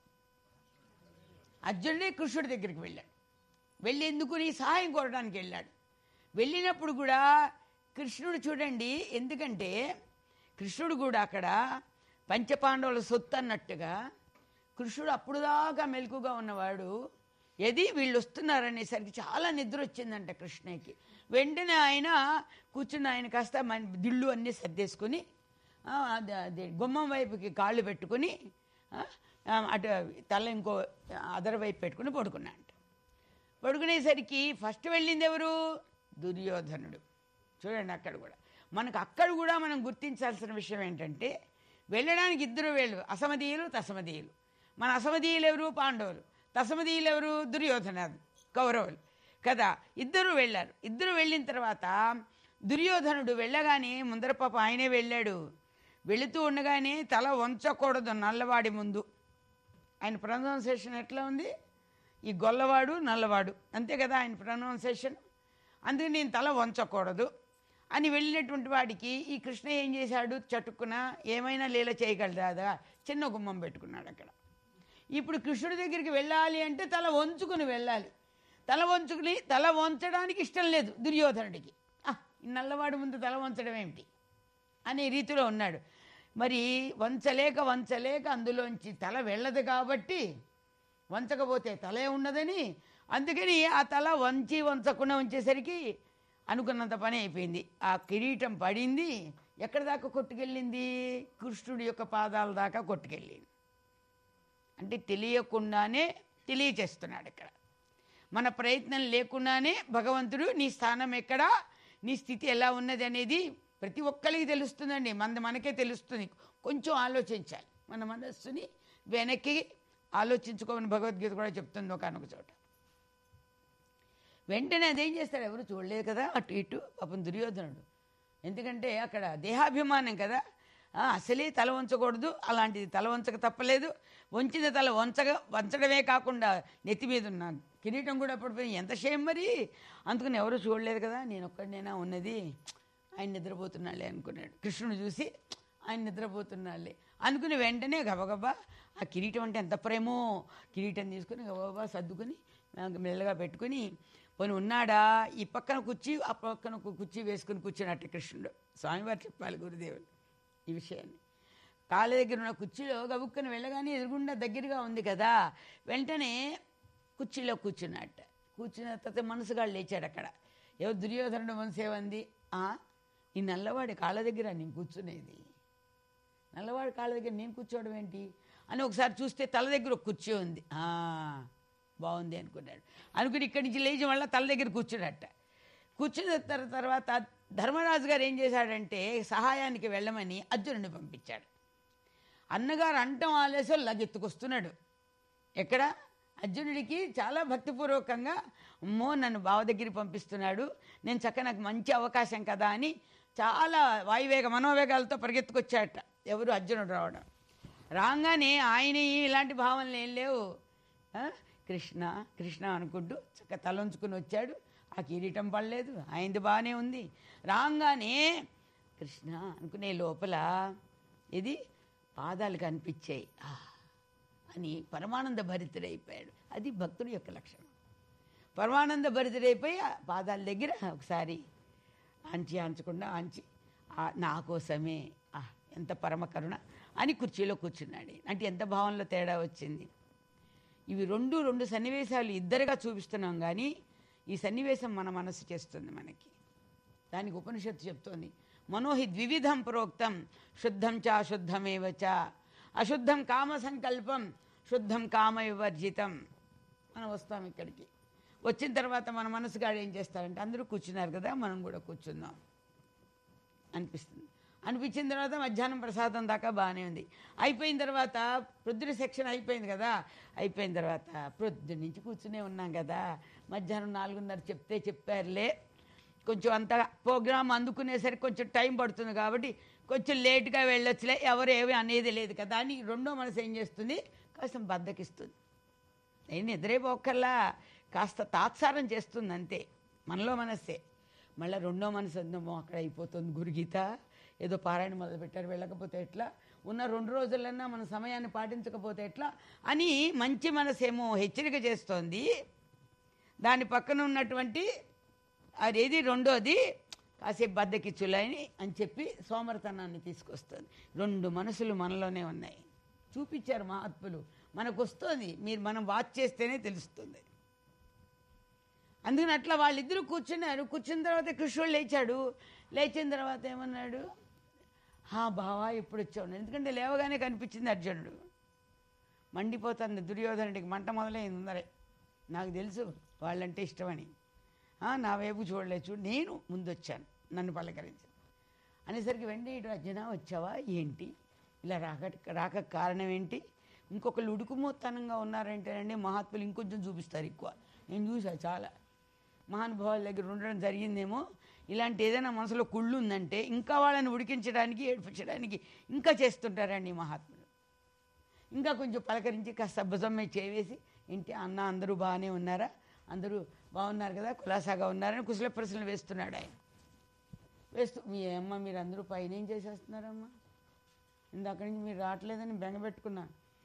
అర్జునుడే కృష్ణుడి దగ్గరికి వెళ్ళాడు వెళ్ళి ఎందుకు నీ సహాయం కోరడానికి వెళ్ళాడు వెళ్ళినప్పుడు కూడా కృష్ణుడు చూడండి ఎందుకంటే కృష్ణుడు కూడా అక్కడ పంచపాండవుల సొత్తు అన్నట్టుగా కృష్ణుడు అప్పుడు దాకా మెలకుగా ఉన్నవాడు ఏది వీళ్ళు వస్తున్నారనేసరికి చాలా నిద్ర వచ్చిందంట కృష్ణయ్యకి వెంటనే ఆయన కూర్చుని ఆయన కాస్త మన దిళ్ళు అన్నీ సర్దేసుకుని ఆ, అది అది గుమ్మం వైపుకి కాళ్ళు పెట్టుకుని ఆ, ఆ, అటు తల ఇంకో అదర్ వైపు పెట్టుకుని పడుకున్నాడు పడుకునేసరికి ఫస్ట్ వెళ్ళింది ఎవరు దుర్యోధనుడు చూడండి అక్కడ కూడా మనకు అక్కడ కూడా మనం గుర్తించాల్సిన విషయం ఏంటంటే వెళ్ళడానికి ఇద్దరు వేళ్ళు అసమదీయులు తసమదీయులు మన అసమదీయులు ఎవరు పాండవులు తసమదీయులు ఎవరు దుర్యోధనాలు కౌరవులు కదా ఇద్దరు వెళ్ళారు ఇద్దరు వెళ్ళిన తర్వాత దుర్యోధనుడు వెళ్ళగానే ముందర పాప ఆయనే వెళ్ళాడు వెళుతూ ఉండగానే తల వంచకూడదు నల్లవాడి ముందు ఆయన ప్రొనౌన్సేషన్ ఎట్లా ఉంది ఈ గొల్లవాడు నల్లవాడు అంతే కదా ఆయన ప్రొనౌన్సేషన్ అందుకే నేను తల వంచకూడదు అని వెళ్ళినటువంటి వాడికి ఈ కృష్ణ ఏం చేశాడు చటుక్కున ఏమైనా లీల చేయగలదా చిన్న గుమ్మం పెట్టుకున్నాడు అక్కడ ఇప్పుడు కృష్ణుడి దగ్గరికి వెళ్ళాలి అంటే తల వంచుకుని వెళ్ళాలి తల వంచుకుని తల వంచడానికి ఇష్టం లేదు దుర్యోధనుడికి "ఆ, ఈ నల్లవాడు ముందు తల వంచడం ఏమిటి అనే రీతిలో ఉన్నాడు మరి వంచలేక వంచలేక అందులోంచి తల వెళ్ళదు కాబట్టి వంచకపోతే తలే ఉన్నదని అందుకని ఆ తల వంచి వంచకుండా ఉంచేసరికి అనుకున్నంత పని అయిపోయింది ఆ కిరీటం పడింది ఎక్కడి దాకా కొట్టుకెళ్ళింది కృష్ణుడి యొక్క పాదాల దాకా కొట్టుకెళ్ళింది అంటే తెలియకుండానే తెలియచేస్తున్నాడు ఇక్కడ మన ప్రయత్నం లేకుండానే భగవంతుడు నీ స్థానం ఎక్కడ నీ స్థితి ఎలా ఉన్నది అనేది ప్రతి ఒక్కరికి తెలుస్తుందండి మన మనకే తెలుస్తుంది కొంచెం ఆలోచించాలి మన మనస్సుని వెనక్కి ఆలోచించుకోమని భగవద్గీత కూడా చెప్తుంది ఒకనొక చోట వెంటనే అదేం చేస్తాడు ఎవరు చూడలేదు కదా అటు ఇటు పాపం దుర్యోధనుడు ఎందుకంటే అక్కడ దేహాభిమానం కదా ఆ, అసలే తల వంచకూడదు అలాంటిది తల వంచక తప్పలేదు వంచిన తల వంచగా వంచడమే కాకుండా నెత్తి మీద ఉన్న కిరీటం కూడా పడిపోయి ఎంత షేమ్ మరి అందుకని ఎవరు చూడలేదు కదా నేను ఒక్కడినైనా ఉన్నది ఆయన నిద్రపోతున్నాళ్ళే అనుకున్నాడు కృష్ణుడు చూసి ఆయన నిద్రపోతున్నాళ్ళే అనుకుని వెంటనే గబగబా ఆ కిరీటం అంటే ఎంత ప్రేమో కిరీటం తీసుకుని గబగబా సర్దుకుని మెల్లగా పెట్టుకుని పోనీ ఉన్నాడా ఈ పక్కన కుర్చీ ఆ పక్కన ఒక కుర్చీ వేసుకుని కూర్చున్నట్టు కృష్ణుడు స్వామివారు చెప్పాలి గురుదేవుడు ఈ విషయాన్ని కాళ్ళ దగ్గర ఉన్న కుర్చీలో గబుక్కని వెళ్ళగానే ఎదురుగుండా దగ్గరగా ఉంది కదా వెంటనే కుర్చీలో కూర్చున్నట్ట కూర్చున్న తర్వాత మనసుగాడు లేచాడు అక్కడ ఏవో దుర్యోధనుడు మనసు ఏమంది "ఆ, ఈ నల్లవాడి కాళ్ళ దగ్గర నేను కూర్చునేది నల్లవాడి కాళ్ళ దగ్గర నేను కూర్చోవడం ఏంటి అని ఒకసారి చూస్తే తల దగ్గర ఒక కుర్చీ ఉంది "ఆ, బాగుంది అనుకున్నాడు అనుకుని ఇక్కడి నుంచి లేచి మళ్ళీ తల దగ్గర కూర్చున్నట్ట కూర్చున్న తర్- తర్వాత ధర్మరాజు గారు ఏం చేశాడంటే సహాయానికి వెళ్ళమని అర్జునుడిని పంపించాడు అన్నగారు అంటం ఆలస్యం లగెత్తుకొస్తున్నాడు ఎక్కడ అర్జునుడికి చాలా భక్తిపూర్వకంగా అమ్మో నన్ను బావ దగ్గరికి పంపిస్తున్నాడు నేను చక్క నాకు మంచి అవకాశం కదా అని చాలా వాయువేగ మనోవేగాలతో పరిగెత్తుకొచ్చాట ఎవరు అర్జునుడు రావడం రాగానే ఆయన ఇలాంటి భావనలు ఏం లేవు ఆ? కృష్ణ కృష్ణ అనుకుంటూ చక్క తలంచుకుని వచ్చాడు ఆ కిరీటం పడలేదు ఆయనది బాగానే ఉంది రాగానే కృష్ణ అనుకునే లోపల ఇది పాదాలు కనిపించాయి ఆ, అని పరమానంద భరితుడైపోయాడు అది భక్తుడి యొక్క లక్షణం పరమానంద భరితుడైపోయి ఆ పాదాల దగ్గర ఒకసారి ఆంచి ఆంచకుండా ఆంచి ఆ, నా కోసమే ఆ, ఎంత పరమ కరుణ అని కుర్చీలో కూర్చున్నాడు అంటే ఎంత భావంలో తేడా వచ్చింది ఇవి రెండు రెండు సన్నివేశాలు ఇద్దరుగా చూపిస్తున్నాం కానీ ఈ సన్నివేశం మన మనసు చేస్తుంది మనకి దానికి ఉపనిషత్తు చెప్తోంది మనోహి ద్వివిధం ప్రోక్తం శుద్ధం చ అశుద్ధమేవ చ అశుద్ధం కామ సంకల్పం శుద్ధం కామ వివర్జితం మనం వస్తాం ఇక్కడికి వచ్చిన తర్వాత మన మనసుగాడు ఏం చేస్తారంటే అందరూ కూర్చున్నారు కదా మనం కూడా కూర్చుందాం అనిపిస్తుంది అనిపించిన తర్వాత మధ్యాహ్నం ప్రసాదం దాకా బాగానే ఉంది అయిపోయిన తర్వాత ప్రొద్దున సెక్షన్ అయిపోయింది కదా అయిపోయిన తర్వాత ప్రొద్దు నుంచి కూర్చునే ఉన్నాం కదా మధ్యాహ్నం నాలుగున్నర చెప్తే చెప్పారులే కొంచెం అంత ప్రోగ్రామ్ అందుకునేసరికి కొంచెం టైం పడుతుంది కాబట్టి కొంచెం లేట్గా వెళ్ళొచ్చులే ఎవరు ఏమీ అనేది లేదు కదా అని రెండో మనసు ఏం చేస్తుంది కాస్త బద్దకిస్తుంది నేను నిద్రే పోక్కల్లా కాస్త తాత్సారం చేస్తుంది అంతే మనలో మనస్సే మళ్ళీ రెండో మనసు ఉందేమో అక్కడ అయిపోతుంది గురుగీత ఏదో పారాయణ మొదలుపెట్టారు వెళ్ళకపోతే ఎట్లా ఉన్న రెండు రోజులన్నా మన సమయాన్ని పాటించకపోతే ఎట్లా అని మంచి మనసేమో హెచ్చరిక చేస్తోంది దాని పక్కన ఉన్నటువంటి అదేది రెండోది కాసేపు బద్దకిచ్చులని అని చెప్పి సోమరతనాన్ని తీసుకొస్తుంది రెండు మనసులు మనలోనే ఉన్నాయి చూపించారు మహాత్ములు మనకు వస్తుంది మీరు మనం వాచ్ చేస్తేనే తెలుస్తుంది అందుకని అట్లా వాళ్ళిద్దరూ కూర్చున్నారు కూర్చున్న తర్వాత కృష్ణుడు లేచాడు లేచిన తర్వాత ఏమన్నాడు హా బావా ఎప్పుడు వచ్చావు ఎందుకంటే లేవగానే కనిపించింది అర్జునుడు మండిపోతుంది దుర్యోధనుడికి మంట మొదలైంది ఉందరే నాకు తెలుసు వాళ్ళంటే ఇష్టమని ఆ, నా వైపు చూడలేదు చూడు నేను ముందొచ్చాను నన్ను పలకరించి అనేసరికి వెంటనే ఇటు అర్జున వచ్చావా ఏంటి ఇలా రాక రాక కారణం ఏంటి ఇంకొకళ్ళు ఉడుకుమోత్తనంగా ఉన్నారంటేనండి మహాత్ములు ఇంకొంచెం చూపిస్తారు ఎక్కువ నేను చూసా చాలా మహానుభావుల దగ్గర ఉండడం జరిగిందేమో ఇలాంటి ఏదైనా మనసులో కుళ్ళు ఉందంటే ఇంకా వాళ్ళని ఉడికించడానికి ఏడిపించడానికి ఇంకా చేస్తుంటారండి ఈ మహాత్ములు ఇంకా కొంచెం పలకరించి కాస్త భుజమ్మే చేవేసి ఇంటి అన్న అందరూ బాగానే ఉన్నారా అందరూ బాగున్నారు కదా కులాసాగా ఉన్నారని కుశల ప్రశ్నలు వేస్తున్నాడు ఆయన వేస్తూ మీ అమ్మ మీరు అందరూ పైన ఏం చేసేస్తున్నారమ్మా ఇందాక నుంచి మీరు రావట్లేదని బెంగ పెట్టుకున్నా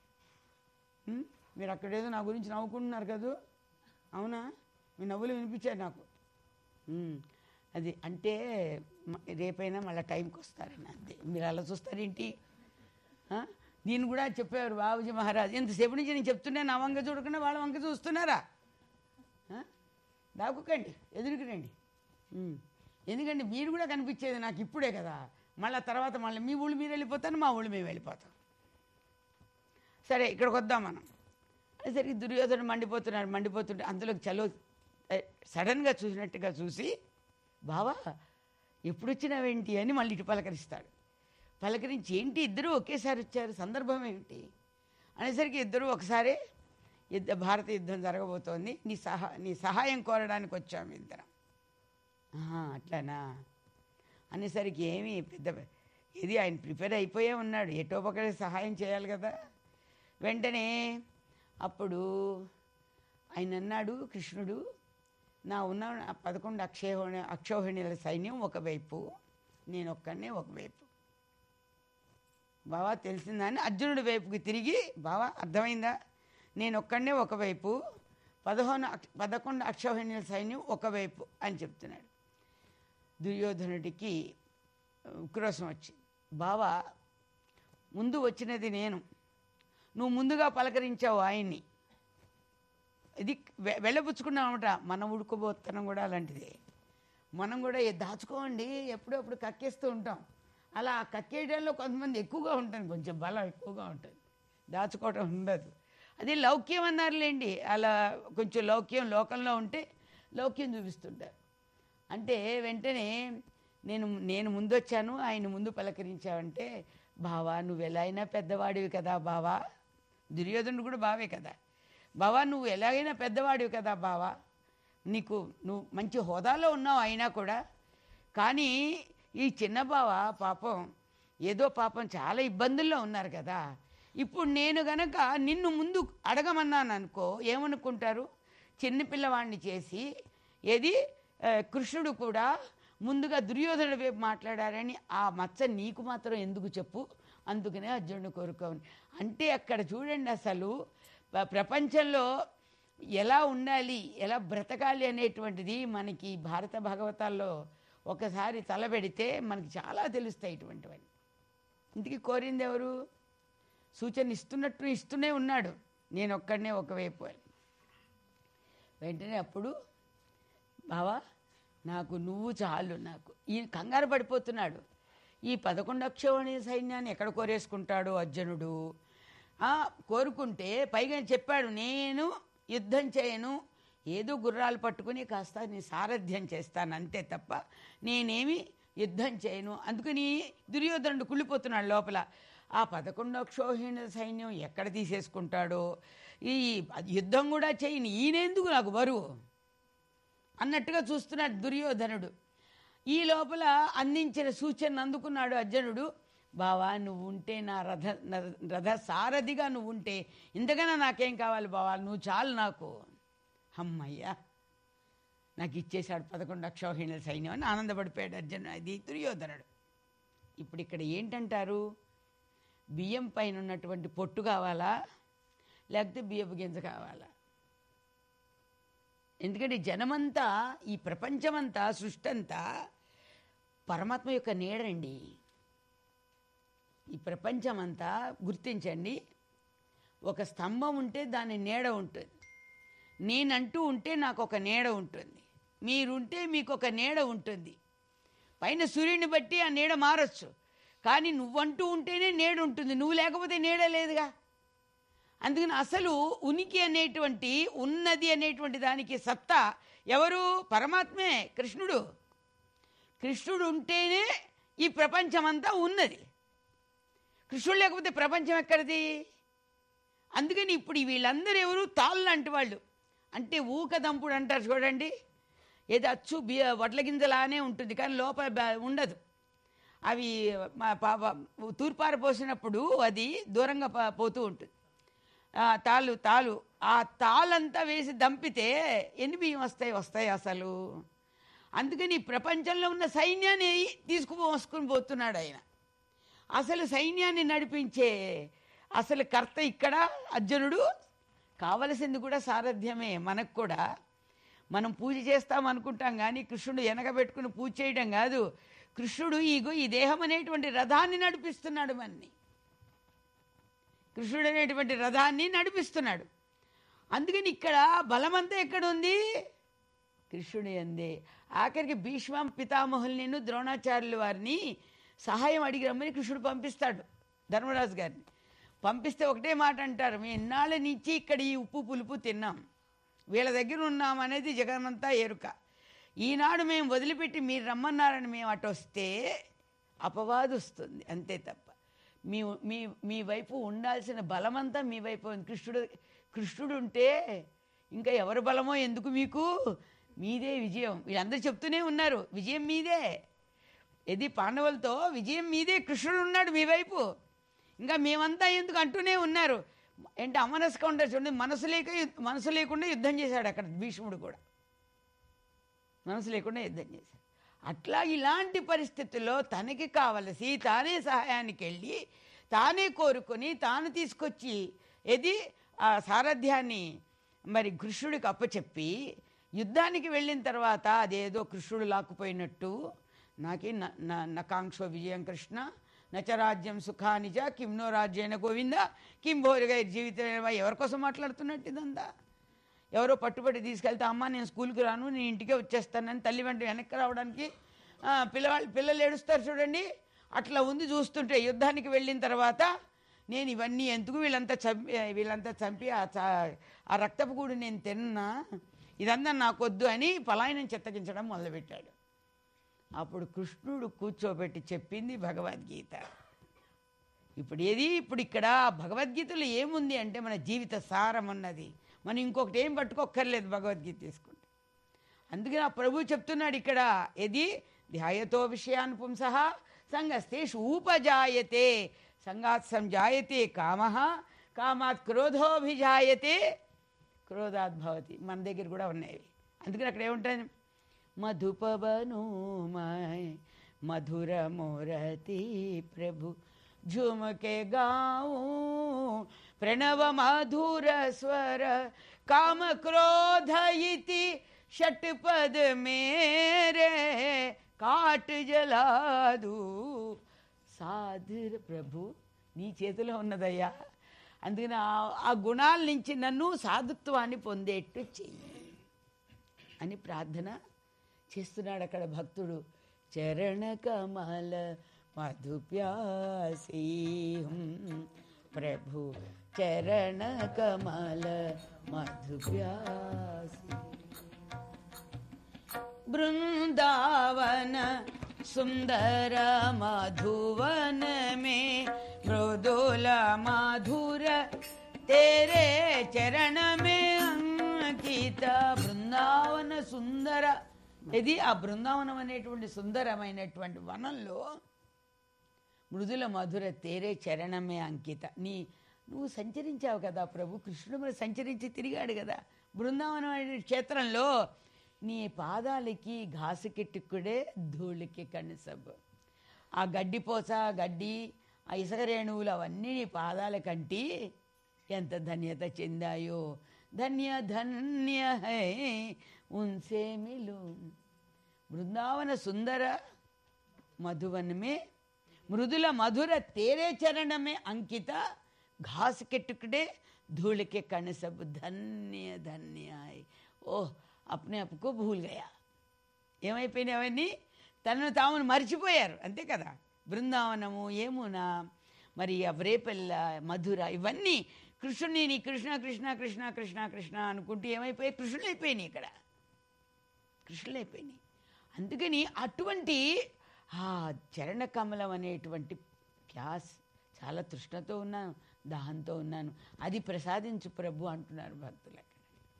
ఉం? మీరు అక్కడేదో నా గురించి నవ్వుకుంటున్నారు కదూ అవునా మీ నవ్వులు వినిపించారు నాకు ఉం. అది అంటే మ- రేపైనా మళ్ళీ టైంకి వస్తారని అంతే మీరు అలా చూస్తారేంటి ఆ? దీన్ని కూడా చెప్పారు బాబుజీ మహారాజ్ ఎంతసేపు నుంచి నేను చెప్తుంటే నా వంక చూడకుండా వాళ్ళ వంక చూస్తున్నారా ఆ? దాక్కుకండి ఎదురుకు రండి ఉం. ఎందుకంటే మీరు కూడా కనిపించేది నాకు ఇప్పుడే కదా మళ్ళీ తర్వాత మళ్ళీ మీ ఊళ్ళు మీరు వెళ్ళిపోతాను మా ఊళ్ళు మేము వెళ్ళిపోతాం సరే ఇక్కడికి వద్దాం మనం సరికి దుర్యోధనుడు మండిపోతున్నాడు మండిపోతుంటే అందులో చలో ఏ, సడన్గా చూసినట్టుగా చూసి బావా ఎప్పుడు వచ్చినావేంటి అని మళ్ళీ ఇటు పలకరిస్తాడు పలకరించి ఏంటి ఇద్దరు ఒకేసారి వచ్చారు సందర్భం ఏమిటి అనేసరికి ఇద్దరు ఒకసారి యుద్ధ భారత యుద్ధం జరగబోతోంది నీ సహా నీ సహాయం కోరడానికి వచ్చాము ఇద్దరం ఆహా, అట్లానా అనేసరికి ఏమీ పెద్ద ఇది ఆయన ప్రిపేర్ అయిపోయే ఉన్నాడు ఎటో ఒకటి సహాయం చేయాలి కదా వెంటనే అప్పుడు ఆయన అన్నాడు కృష్ణుడు నా ఉన్న ఆ పదకొండు అక్షయోహి అక్షోహిణుల సైన్యం ఒకవైపు నేను ఒక్కనే ఒకవైపు బావా తెలిసిందని అర్జునుడి వైపుకి తిరిగి బావా అర్థమైందా నేను ఒక్కడే ఒకవైపు పదకొండు అక్ష- పదకొండు అక్షోహిణుల సైన్యం ఒకవైపు అని చెప్తున్నాడు దుర్యోధనుడికి ఉక్రోషం వచ్చింది బావా ముందు వచ్చినది నేను నువ్వు ముందుగా పలకరించావు ఆయన్ని ఇది వె- వెళ్ళబుచ్చుకున్నామట మనం ఉడుకోబోతనం కూడా అలాంటిదే మనం కూడా ఏ దాచుకోండి ఎప్పుడప్పుడు కక్కేస్తూ ఉంటాం అలా ఆ కక్కేయడంలో కొంతమంది ఎక్కువగా ఉంటుంది కొంచెం బలం ఎక్కువగా ఉంటుంది దాచుకోవటం ఉండదు అది లౌక్యం అన్నారులేండి అలా కొంచెం లౌక్యం లోకంలో ఉంటే లౌక్యం చూపిస్తుంటారు అంటే వెంటనే నేను నేను ముందొచ్చాను ఆయన ముందు పలకరించావంటే బావా నువ్వు ఎలా అయినా పెద్దవాడివి కదా బావా దుర్యోధనుడు కూడా బావే కదా బావా నువ్వు ఎలాగైనా పెద్దవాడివి కదా బావా నీకు నువ్వు మంచి హోదాలో ఉన్నావు అయినా కూడా కానీ ఈ చిన్న బావ పాపం ఏదో పాపం చాలా ఇబ్బందుల్లో ఉన్నారు కదా ఇప్పుడు నేను గనక నిన్ను ముందు అడగమన్నాను అనుకో ఏమనుకుంటారు చిన్న పిల్లవాడిని చేసి ఏది ఆ, కృష్ణుడు కూడా ముందుగా దుర్యోధనుడి వైపు మాట్లాడారని ఆ మచ్చ నీకు మాత్రం ఎందుకు చెప్పు అందుకనే అర్జునుడు కోరుకోమని అంటే అక్కడ చూడండి అసలు ప్ర- ప్రపంచంలో ఎలా ఉండాలి ఎలా బ్రతకాలి అనేటువంటిది మనకి భారత భాగవతాల్లో ఒకసారి తలపెడితే మనకి చాలా తెలుస్తాయి ఇటువంటివన్నీ ఇంటికి కోరింది ఎవరు సూచన ఇస్తున్నట్టు ఇస్తూనే ఉన్నాడు నేను ఒక్కడనే ఒకవైపు అని వెంటనే అప్పుడు బావా నాకు నువ్వు చాలు నాకు ఈ కంగారు పడిపోతున్నాడు ఈ పదకొండు అక్షోణి సైన్యాన్ని ఎక్కడ కోరేసుకుంటాడు అర్జునుడు ఆ, కోరుకుంటే పైగా చెప్పాడు నేను యుద్ధం చేయను ఏదో గుర్రాలు పట్టుకుని కాస్త నీ సారథ్యం చేస్తాను అంతే తప్ప నేనేమి యుద్ధం చేయను అందుకని దుర్యోధనుడు కుళ్ళిపోతున్నాడు లోపల ఆ పదకొండు అక్షోహిణ సైన్యం ఎక్కడ తీసేసుకుంటాడో ఈ యుద్ధం కూడా చేయని ఈయనెందుకు నాకు బరువు అన్నట్టుగా చూస్తున్నాడు దుర్యోధనుడు ఈ లోపల అందించిన సూచనను అందుకున్నాడు అర్జునుడు బావా నువ్వు ఉంటే నా రథ న- రథ సారథిగా నువ్వు ఉంటే ఇంతకన్నా నాకేం కావాలి బావా నువ్వు చాలు నాకు అమ్మయ్యా నాకు ఇచ్చేశాడు పదకొండు అక్షోహిణుల సైన్యం అని ఆనందపడిపోయాడు అర్జునుడు అది దుర్యోధనుడు ఇప్పుడు ఇక్కడ ఏంటంటారు బియ్యం పైన ఉన్నటువంటి పొట్టు కావాలా లేకపోతే బియ్యపు గింజ కావాలా ఎందుకంటే జనమంతా ఈ ప్రపంచమంతా సృష్టి అంతా పరమాత్మ యొక్క నీడండి ఈ ప్రపంచమంతా గుర్తించండి ఒక స్తంభం ఉంటే దాని నీడ ఉంటుంది నేనంటూ ఉంటే నాకు ఒక నీడ ఉంటుంది మీరుంటే మీకు ఒక నీడ ఉంటుంది పైన సూర్యుని బట్టి ఆ నీడ మారచ్చు కానీ నువ్వంటూ ఉంటేనే నీడ ఉంటుంది నువ్వు లేకపోతే నీడ లేదుగా అందుకని అసలు ఉనికి అనేటువంటి ఉన్నది అనేటువంటి దానికి సత్తా ఎవరు పరమాత్మే కృష్ణుడు కృష్ణుడు ఉంటేనే ఈ ప్రపంచమంతా ఉన్నది కృష్ణుడు లేకపోతే ప్రపంచం ఎక్కడిది అందుకని ఇప్పుడు వీళ్ళందరూ ఎవరు తాళ్ళు లాంటి వాళ్ళు అంటే ఊక దంపుడు అంటారు చూడండి ఏది అచ్చు బియ్య వడ్ల గింజలానే ఉంటుంది కానీ లోపల బ- ఉండదు అవి మా పాప తూర్పార పోసినప్పుడు అది దూరంగా ప- పోతూ ఉంటుంది ఆ, తాళ్ళు తాళ్ళు ఆ తాళ్ళంతా వేసి దంపితే ఎన్ని బియ్యం వస్తాయి వస్తాయి అసలు అందుకని ఈ ప్రపంచంలో ఉన్న సైన్యాన్ని తీసుకుపోసుకుని పోతున్నాడు ఆయన అసలు సైన్యాన్ని నడిపించే అసలు కర్త ఇక్కడ అర్జునుడు కావలసింది కూడా సారథ్యమే మనకు కూడా మనం పూజ చేస్తాం అనుకుంటాం కానీ కృష్ణుడు వెనకబెట్టుకుని పూజ చేయడం కాదు కృష్ణుడు ఈగో ఈ దేహం అనేటువంటి రథాన్ని నడిపిస్తున్నాడు మన్ని కృష్ణుడు అనేటువంటి రథాన్ని నడిపిస్తున్నాడు అందుకని ఇక్కడ బలమంతా ఎక్కడ ఉంది కృష్ణుడి అందే ఆఖరికి భీష్మం పితామహుల్ని ద్రోణాచార్యుల వారిని సహాయం అడిగి రమ్మని కృష్ణుడు పంపిస్తాడు ధర్మరాజు గారిని పంపిస్తే ఒకటే మాట అంటారు మేము ఇన్నాళ్ళ నుంచి ఇక్కడ ఈ ఉప్పు పులుపు తిన్నాం వీళ్ళ దగ్గర ఉన్నాం అనేది జగన్నంతా ఎరుక ఈనాడు మేము వదిలిపెట్టి మీరు రమ్మన్నారని మేము అటు వస్తే అపవాదు వస్తుంది అంతే తప్ప మీ మీ మీ వైపు ఉండాల్సిన బలమంతా మీ వైపు ఉంది కృష్ణుడు కృష్ణుడు ఉంటే ఇంకా ఎవరి బలమో ఎందుకు మీకు మీదే విజయం వీళ్ళందరూ చెప్తూనే ఉన్నారు విజయం మీదే ఇది పాండవులతో విజయం మీదే కృష్ణుడు ఉన్నాడు మీ వైపు ఇంకా మేమంతా ఎందుకు అంటూనే ఉన్నారు ఏంటి అమనస్గా ఉంటారు చూడండి మనసు లేక యుద్ధ- మనసు లేకుండా యుద్ధం చేశాడు అక్కడ భీష్ముడు కూడా మనసు లేకుండా యుద్ధం చేశాడు అట్లా ఇలాంటి పరిస్థితుల్లో తనకి కావలసి తానే సహాయానికి వెళ్ళి తానే కోరుకొని తాను తీసుకొచ్చి ఏది ఆ సారథ్యాన్ని మరి కృష్ణుడికి అప్పచెప్పి యుద్ధానికి వెళ్ళిన తర్వాత అదేదో కృష్ణుడు లాక్కుపోయినట్టు నాకే న- న- నకాంక్షో విజయం కృష్ణ నచరాజ్యం సుఖానిజ కిమ్నో రాజ్యైన గోవింద కిం భోరుగా జీవితం ఎవరి కోసం మాట్లాడుతున్నట్టు ఇదంతా ఎవరో పట్టుబట్టి తీసుకెళ్తే అమ్మ నేను స్కూల్కి రాను నేను ఇంటికే వచ్చేస్తానని తల్లి వెంట వెనక్కి రావడానికి ఆ, పిల్లవాళ్ళు పిల్లలు ఏడుస్తారు చూడండి అట్లా ఉంది చూస్తుంటే యుద్ధానికి వెళ్ళిన తర్వాత నేను ఇవన్నీ ఎందుకు వీళ్ళంతా చంపి వీళ్ళంతా చంపి ఆ చ- ఆ రక్తపు గూడు నేను తిన్నా ఇదంతా నాకొద్దు అని పలాయనం చెత్తగించడం మొదలుపెట్టాడు అప్పుడు కృష్ణుడు కూర్చోబెట్టి చెప్పింది భగవద్గీత ఇప్పుడు ఏది ఇప్పుడు ఇక్కడ భగవద్గీతలో ఏముంది అంటే మన జీవిత సారం అన్నది మనం ఇంకొకటి ఏం పట్టుకోక్కర్లేదు భగవద్గీత తీసుకుంటే అందుకని ఆ ప్రభు చెప్తున్నాడు ఇక్కడ ఏది ధ్యాయతో విషయాన్ పుంస సంగస్తేషు ఉపజాయతే సంగాత్ సంజాయతే కామ కామాత్ క్రోధోభిజాయతే క్రోధాత్ భవతి మన దగ్గర కూడా ఉన్నాయి అందుకని అక్కడ ఏముంటుంది మధుపవను మధుర మోరతి ప్రభు झुमके गाऊं प्रणव मधुर स्वर काम क्रोध इति షట్పద్ మేరే కాట్ జలాదు సాధుర ప్రభు నీ చేతిలో ఉన్నదయ్యా అందుకని ఆ- ఆ గుణాల నుంచి నన్ను సాధుత్వాన్ని పొందేట్టు చెయ్యి అని ప్రార్థన చేస్తున్నాడు అక్కడ భక్తుడు చరణ కమల మధుప్యాసీ ప్రభు చరణ కమల మధుప్యాసీ బృందావన సుందర మధువన మే మృదుల మధుర తేరే చరణ మే అంకిత బృందావన సుందర ఇది ఆ బృందావనం అనేటువంటి సుందరమైనటువంటి వనంలో మృదుల మధుర తేరే చరణమే అంకిత నీ నువ్వు సంచరించావు కదా ప్రభు కృష్ణుడు మరి సంచరించి తిరిగాడు కదా బృందావనం అనే క్షేత్రంలో నీ పాదాలకి ఘాసుకెట్టుకుడే ధూళికి కణిసబ్ ఆ గడ్డిపోస గడ్డి ఆ ఇసుక రేణువులు అవన్నీ నీ పాదాల కంటి ఎంత ధన్యత చెందాయో ధన్య ధన్య హై ఉన్సే మిలు బృందావన సుందర మధువన్ में मृदुला मधुर तेरे चरण में अंकित घास के टुकड़े धूल के कण सब धन्य धन्य आए ओह अपने आप को भूल गया ఏమైపోయినాయి అవన్నీ తనను తామును మర్చిపోయారు అంతే కదా బృందావనము ఏమున మరి ఆ వ్రేపెల్ల మధుర ఇవన్నీ కృష్ణుని నీ కృష్ణ కృష్ణ కృష్ణ కృష్ణ కృష్ణ అనుకుంటూ ఏమైపోయాయి కృష్ణులు అయిపోయినాయి ఇక్కడ కృష్ణులు అయిపోయినాయి అందుకని అటువంటి ఆ చరణ కమలం అనేటువంటి ప్యాస్ చాలా తృష్ణతో ఉన్నాను దాహంతో ఉన్నాను అది ప్రసాదించు ప్రభు అంటున్నారు భక్తులు అక్కడ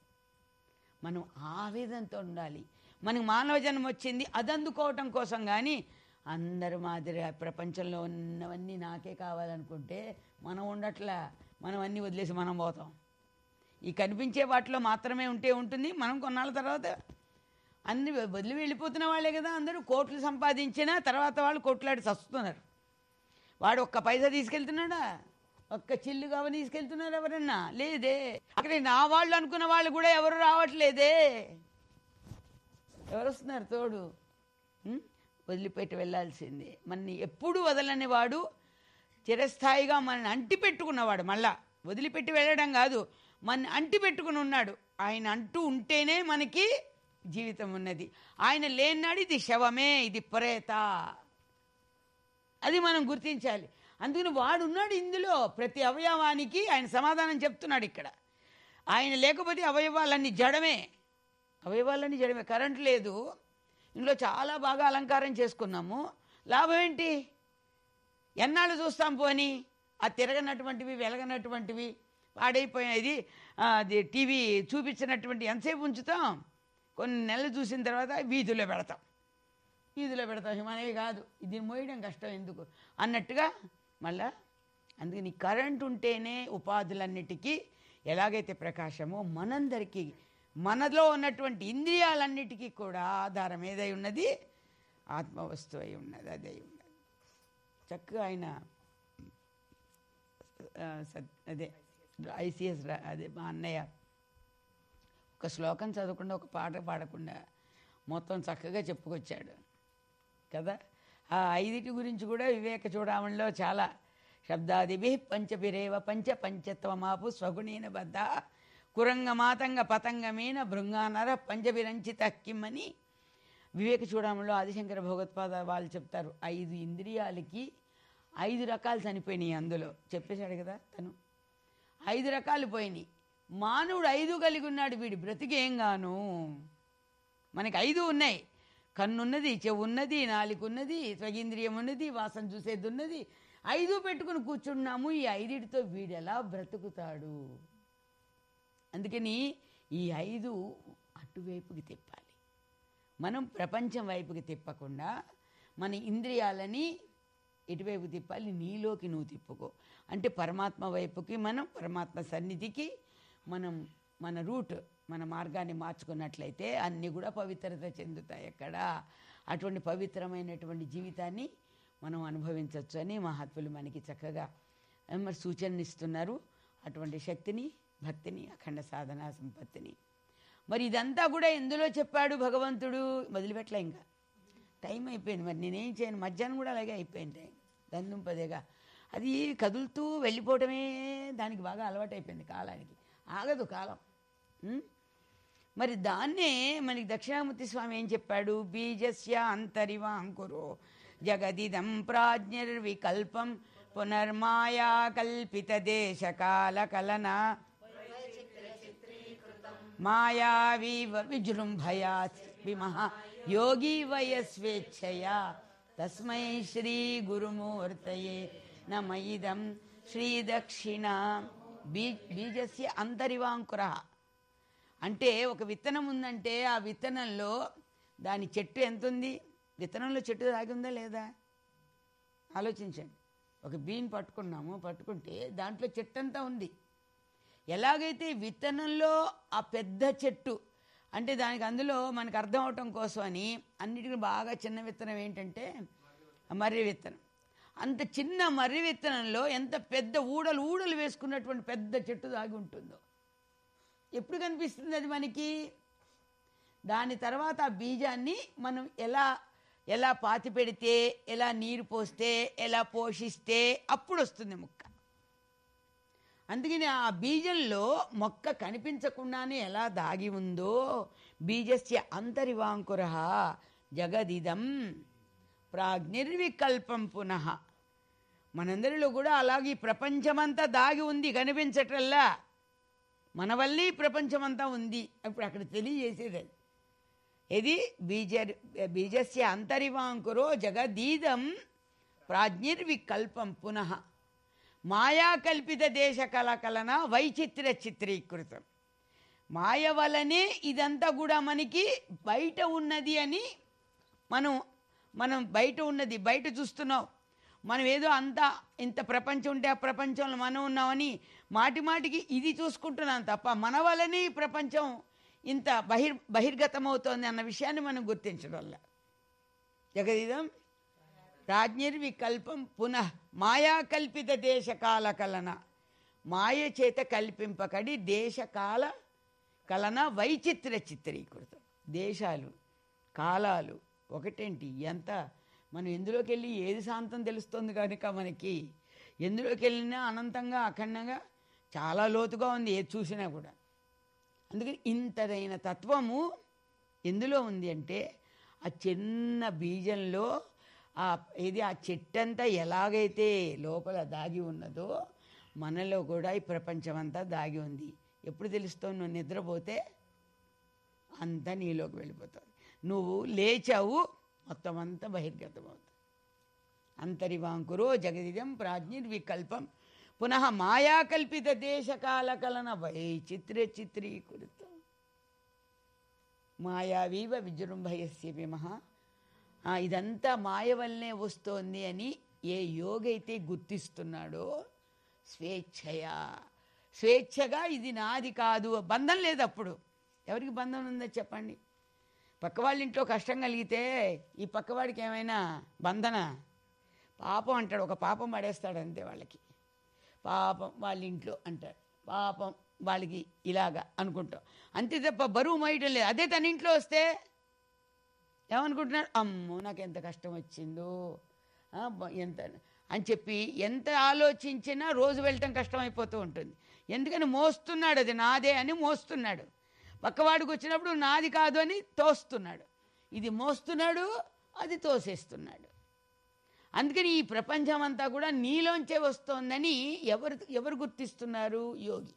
మనం ఆవేదనతో ఉండాలి మనకు మానవ జన్మ వచ్చింది అది అందుకోవటం కోసం కానీ అందరు మాదిరి ప్రపంచంలో ఉన్నవన్నీ నాకే కావాలనుకుంటే మనం ఉండట్లా మనం అన్నీ వదిలేసి మనం పోతాం ఈ కనిపించే వాటిలో మాత్రమే ఉంటే ఉంటుంది మనం కొన్నాళ్ళ తర్వాత అన్ని వదిలి వెళ్ళిపోతున్న వాళ్ళే కదా అందరూ కోట్లు సంపాదించినా తర్వాత వాళ్ళు కోట్లాడి చస్తున్నారు వాడు ఒక్క పైసా తీసుకెళ్తున్నాడా ఒక్క చిల్లు కావ తీసుకెళ్తున్నారు ఎవరన్నా లేదే అక్కడ నా వాళ్ళు అనుకున్న వాళ్ళు కూడా ఎవరు రావట్లేదే ఎవరు వస్తున్నారు తోడు ఉం? వదిలిపెట్టి వెళ్ళాల్సిందే మనని ఎప్పుడు వదలని వాడు చిరస్థాయిగా మనని అంటి పెట్టుకున్నవాడు మళ్ళా వదిలిపెట్టి వెళ్ళడం కాదు మన అంటి పెట్టుకుని ఉన్నాడు ఆయన అంటూ ఉంటేనే మనకి జీవితం ఉన్నది ఆయన లేనాడు ఇది శవమే ఇది ప్రేత అది మనం గుర్తించాలి అందుకని వాడు ఉన్నాడు ఇందులో ప్రతి అవయవానికి ఆయన సమాధానం చెప్తున్నాడు ఇక్కడ ఆయన లేకపోతే అవయవాలన్నీ జడమే అవయవాలన్నీ జడమే కరెంట్ లేదు ఇందులో చాలా బాగా అలంకారం చేసుకున్నాము లాభం ఏంటి ఎన్నాళ్ళు చూస్తాం పోని ఆ తిరగనటువంటివి వెలగనటువంటివి పాడైపోయేది ఆ, అది టీవీ చూపించినటువంటి ఎంతసేపు ఉంచుతాం కొన్ని నెలలు చూసిన తర్వాత వీధుల్లో పెడతాం వీధిలో పెడతాం మనవి కాదు ఇది మోయడం కష్టం ఎందుకు అన్నట్టుగా మళ్ళా అందుకని కరెంట్ ఉంటేనే ఉపాధులన్నిటికీ ఎలాగైతే ప్రకాశమో మనందరికీ మనలో ఉన్నటువంటి ఇంద్రియాలన్నిటికీ కూడా ఆధారం ఏదై ఉన్నది ఆత్మవస్తువు అయి ఉన్నది అదే ఉన్నది చక్కగా ఆయన ఆ, సత్- అదే ఐసిఎస్ అదే మా అన్నయ్య ఒక శ్లోకం చదవకుండా ఒక పాట పాడకుండా మొత్తం చక్కగా చెప్పుకొచ్చాడు కదా ఆ ఐదిటి గురించి కూడా వివేక చూడమణిలో చాలా శబ్దాదిభి పంచపిరేవ పంచ పంచత్వమాపు స్వగుణేన బద్ధ కురంగ మాతంగ పతంగమేన భృంగానర పంచభిరంచిత కిమ్మని వివేక చూడమణిలో ఆదిశంకర భగవత్పాద వాళ్ళు చెప్తారు ఐదు ఇంద్రియాలకి ఐదు రకాలు చనిపోయినాయి అందులో చెప్పేశాడు కదా తను ఐదు రకాలు పోయినాయి మానవుడు ఐదు కలిగి ఉన్నాడు వీడి బ్రతికేం గాను మనకి ఐదు ఉన్నాయి కన్నున్నది చెవు ఉన్నది నాలుగు ఉన్నది స్వగేంద్రియం ఉన్నది వాసన చూసేది ఉన్నది ఐదు పెట్టుకుని కూర్చున్నాము ఈ ఐదిటితో వీడెలా బ్రతుకుతాడు అందుకని ఈ ఐదు అటువైపుకి తిప్పాలి మనం ప్రపంచం వైపుకి తిప్పకుండా మన ఇంద్రియాలని ఎటువైపు తిప్పాలి నీలోకి నువ్వు తిప్పుకో అంటే పరమాత్మ వైపుకి మనం పరమాత్మ సన్నిధికి మనం మన రూట్ మన మార్గాన్ని మార్చుకున్నట్లయితే అన్నీ కూడా పవిత్రత చెందుతాయి ఎక్కడ అటువంటి పవిత్రమైనటువంటి జీవితాన్ని మనం అనుభవించవచ్చు అని మహాత్ములు మనకి చక్కగా ఆ, మరి సూచనలు ఇస్తున్నారు అటువంటి శక్తిని భక్తిని అఖండ సాధన సంపత్తిని మరి ఇదంతా కూడా ఎందులో చెప్పాడు భగవంతుడు మొదలుపెట్టలే ఇంకా టైం అయిపోయింది మరి నేనేం చేయను మధ్యాహ్నం కూడా అలాగే అయిపోయింది టైం దందుంపదేగా అది కదులుతూ వెళ్ళిపోవటమే దానికి బాగా అలవాటు అయిపోయింది కాలానికి ఆగదు కాలం ఉం? మరి దాన్నే మనకి దక్షిణామూర్తి స్వామి ఏం చెప్పాడు బీజస్య అంతరివాంకురో జగదిదం ప్రాజ్ఞర్వికల్పం పునర్మాయా కల్పిత దేశకాల కలన మాయావీవ విజృంభయా విమహ యోగి వయస్వేచ్ఛయా తస్మై శ్రీ గురుమూర్తయే నమయిదం శ్రీ దక్షిణ బీ బీజస్య అంతరివాంకుర అంటే ఒక విత్తనం ఉందంటే ఆ విత్తనంలో దాని చెట్టు ఎంత ఉంది విత్తనంలో చెట్టు దాగి ఉందా లేదా ఆలోచించండి ఒక బీన్ పట్టుకున్నాము పట్టుకుంటే దాంట్లో చెట్టు అంతా ఉంది ఎలాగైతే విత్తనంలో ఆ పెద్ద చెట్టు అంటే దానికి అందులో మనకు అర్థం అవటం కోసం అని అన్నిటికీ బాగా చిన్న విత్తనం ఏంటంటే ఆ మర్రి విత్తనం అంత చిన్న మర్రి విత్తనంలో ఎంత పెద్ద ఊడలు ఊడలు వేసుకున్నటువంటి పెద్ద చెట్టు దాగి ఉంటుందో ఎప్పుడు కనిపిస్తుంది అది మనకి దాని తర్వాత ఆ బీజాన్ని మనం ఎలా ఎలా పాతి పెడితే ఎలా నీరు పోస్తే ఎలా పోషిస్తే అప్పుడు వస్తుంది మొక్క అందుకని ఆ బీజంలో మొక్క కనిపించకుండానే ఎలా దాగి ఉందో బీజస్య అంతరివాంకుర జగదిదం ప్రాగ్నిర్వికల్పం పునః మనందరిలో కూడా అలాగే ఈ ప్రపంచమంతా దాగి ఉంది కనిపించటల్లా మన వల్లే ఈ ప్రపంచమంతా ఉంది ఇప్పుడు అక్కడ తెలియజేసేది అది ఇది బీజ బీజస్య అంతరివాంకురో జగదీదం ప్రాజ్ఞిర్వికల్పం పునః మాయాకల్పిత దేశ కళకలన వైచిత్ర చిత్రీకృతం మాయ వలనే ఇదంతా కూడా మనకి బయట ఉన్నది అని మనం మనం బయట ఉన్నది బయట చూస్తున్నాం మనం ఏదో అంతా ఇంత ప్రపంచం ఉంటే ఆ ప్రపంచంలో మనం ఉన్నామని మాటి మాటికి ఇది చూసుకుంటున్నాం తప్ప మన వల్లనే ఈ ప్రపంచం ఇంత బహిర్ బహిర్గతమవుతోంది అన్న విషయాన్ని మనం గుర్తించడం వల్ల జగదిదం రాజ్ఞిర్వికల్పం పునః మాయాకల్పిత దేశకాల కలన మాయ చేత కల్పింపకడి దేశకాల కలన వైచిత్ర చిత్రీకృతం దేశాలు కాలాలు ఒకటేంటి ఎంత మనం ఎందులోకి వెళ్ళి ఏది శాంతం తెలుస్తుంది కనుక మనకి ఎందులోకి వెళ్ళినా అనంతంగా అఖండంగా చాలా లోతుగా ఉంది ఏది చూసినా కూడా అందుకని ఇంతదైన తత్వము ఎందులో ఉంది అంటే ఆ చిన్న బీజంలో ఆ ఇది ఆ చెట్టంతా ఎలాగైతే లోపల దాగి ఉన్నదో మనలో కూడా ఈ ప్రపంచం అంతా దాగి ఉంది ఎప్పుడు తెలుస్తావు నువ్వు నిద్రపోతే అంతా నీలోకి వెళ్ళిపోతుంది నువ్వు లేచావు మొత్తం అంతా బహిర్గతం అవుతుంది అంతరివాంకురో జగదిదం ప్రాజ్ఞిర్వికల్పం పునః మాయాకల్పిత దేశకాల కలన వైచిత్ర చిత్రీకృతం మాయావీవ విజృంభయస్య విమహ ఆ, ఇదంతా మాయ వల్లనే వస్తోంది అని ఏ యోగి అయితే గుర్తిస్తున్నాడో స్వేచ్ఛయా స్వేచ్ఛగా ఇది నాది కాదు బంధం లేదు అప్పుడు ఎవరికి బంధం ఉందో చెప్పండి పక్క వాళ్ళ ఇంట్లో కష్టం కలిగితే ఈ పక్కవాడికి ఏమైనా బంధన పాపం అంటాడు ఒక పాపం పడేస్తాడు అంతే వాళ్ళకి పాపం వాళ్ళ ఇంట్లో అంటాడు పాపం వాళ్ళకి ఇలాగా అనుకుంటాం అంతే తప్ప బరువు మోయటం లేదు అదే తన ఇంట్లో వస్తే ఏమనుకుంటున్నాడు అమ్మో నాకు ఎంత కష్టం వచ్చిందో ఆ, బ- ఎంత అని చెప్పి ఎంత ఆలోచించినా రోజు వెళ్ళటం కష్టమైపోతూ ఉంటుంది ఎందుకని మోస్తున్నాడు అది నాదే అని మోస్తున్నాడు పక్కవాడికి వచ్చినప్పుడు నాది కాదు అని తోస్తున్నాడు ఇది మోస్తున్నాడు అది తోసేస్తున్నాడు అందుకని ఈ ప్రపంచం అంతా కూడా నీలోంచే వస్తోందని ఎవరు ఎవరు గుర్తిస్తున్నారు యోగి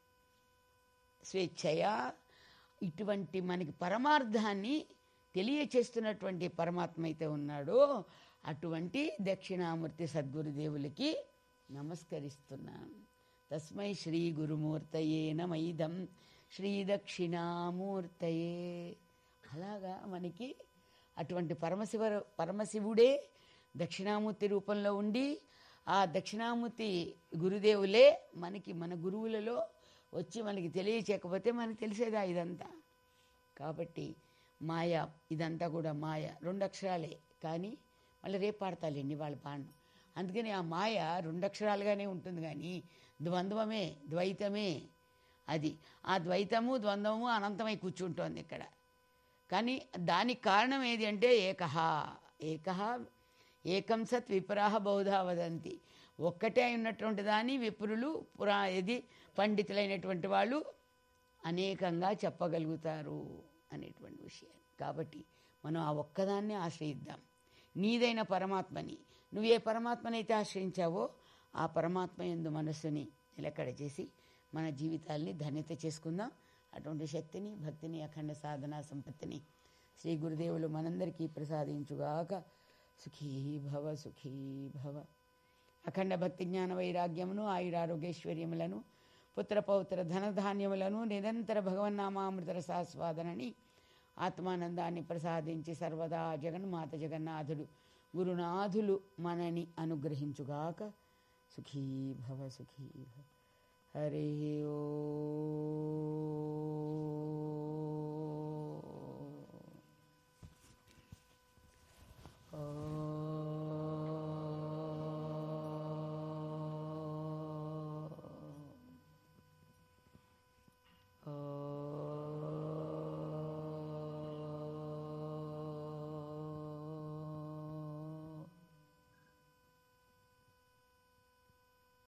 స్వేచ్ఛయ ఇటువంటి మనకి పరమార్థాన్ని తెలియచేస్తున్నటువంటి పరమాత్మ అయితే ఉన్నాడో అటువంటి దక్షిణామూర్తి సద్గురుదేవులకి నమస్కరిస్తున్నాను తస్మై శ్రీ గురుమూర్తయే నమైదం శ్రీ దక్షిణామూర్తయే అలాగా మనకి అటువంటి పరమశివ పరమశివుడే దక్షిణామూర్తి రూపంలో ఉండి ఆ దక్షిణామూర్తి గురుదేవులే మనకి మన గురువులలో వచ్చి మనకి తెలియచేయకపోతే మనకి తెలిసేదా ఇదంతా కాబట్టి మాయ ఇదంతా కూడా మాయ రెండు అక్షరాలే కానీ మళ్ళీ రేపు పాడతాలేండి వాళ్ళ పాడను అందుకని ఆ మాయ రెండు అక్షరాలుగానే ఉంటుంది కానీ ద్వంద్వమే ద్వైతమే అది ఆ ద్వైతము ద్వంద్వము అనంతమై కూర్చుంటోంది ఇక్కడ కానీ దానికి కారణం ఏది అంటే ఏకహ ఏకహ ఏకం సత్ విపరాహ బహుధా వదంతి ఒక్కటే ఉన్నటువంటి దాన్ని విపురులు పురా ఇది పండితులైనటువంటి వాళ్ళు అనేకంగా చెప్పగలుగుతారు అనేటువంటి విషయం కాబట్టి మనం ఆ ఒక్కదాన్నే ఆశ్రయిద్దాం నీదైన పరమాత్మని నువ్వు ఏ పరమాత్మనైతే ఆశ్రయించావో ఆ పరమాత్మ ఎందు మనస్సుని నిలకడ చేసి మన జీవితాల్ని ధన్యత చేసుకుందాం అటువంటి శక్తిని భక్తిని అఖండ సాధన సంపత్తిని శ్రీ గురుదేవులు మనందరికీ ప్రసాదించుగాక సుఖీ భవ సుఖీ భవ అఖండ భక్తి జ్ఞాన వైరాగ్యమును ఆయురారోగ్యైశ్వర్యములను పుత్ర పౌత్ర ధనధాన్యములను నిరంతర భగవన్నామామృత రసాస్వాదనని ఆత్మానందాన్ని ప్రసాదించి సర్వదా జగన్మాత జగన్నాథుడు గురునాథులు మనని అనుగ్రహించుగాక సుఖీ భవ సుఖీ భవ హరి ఓ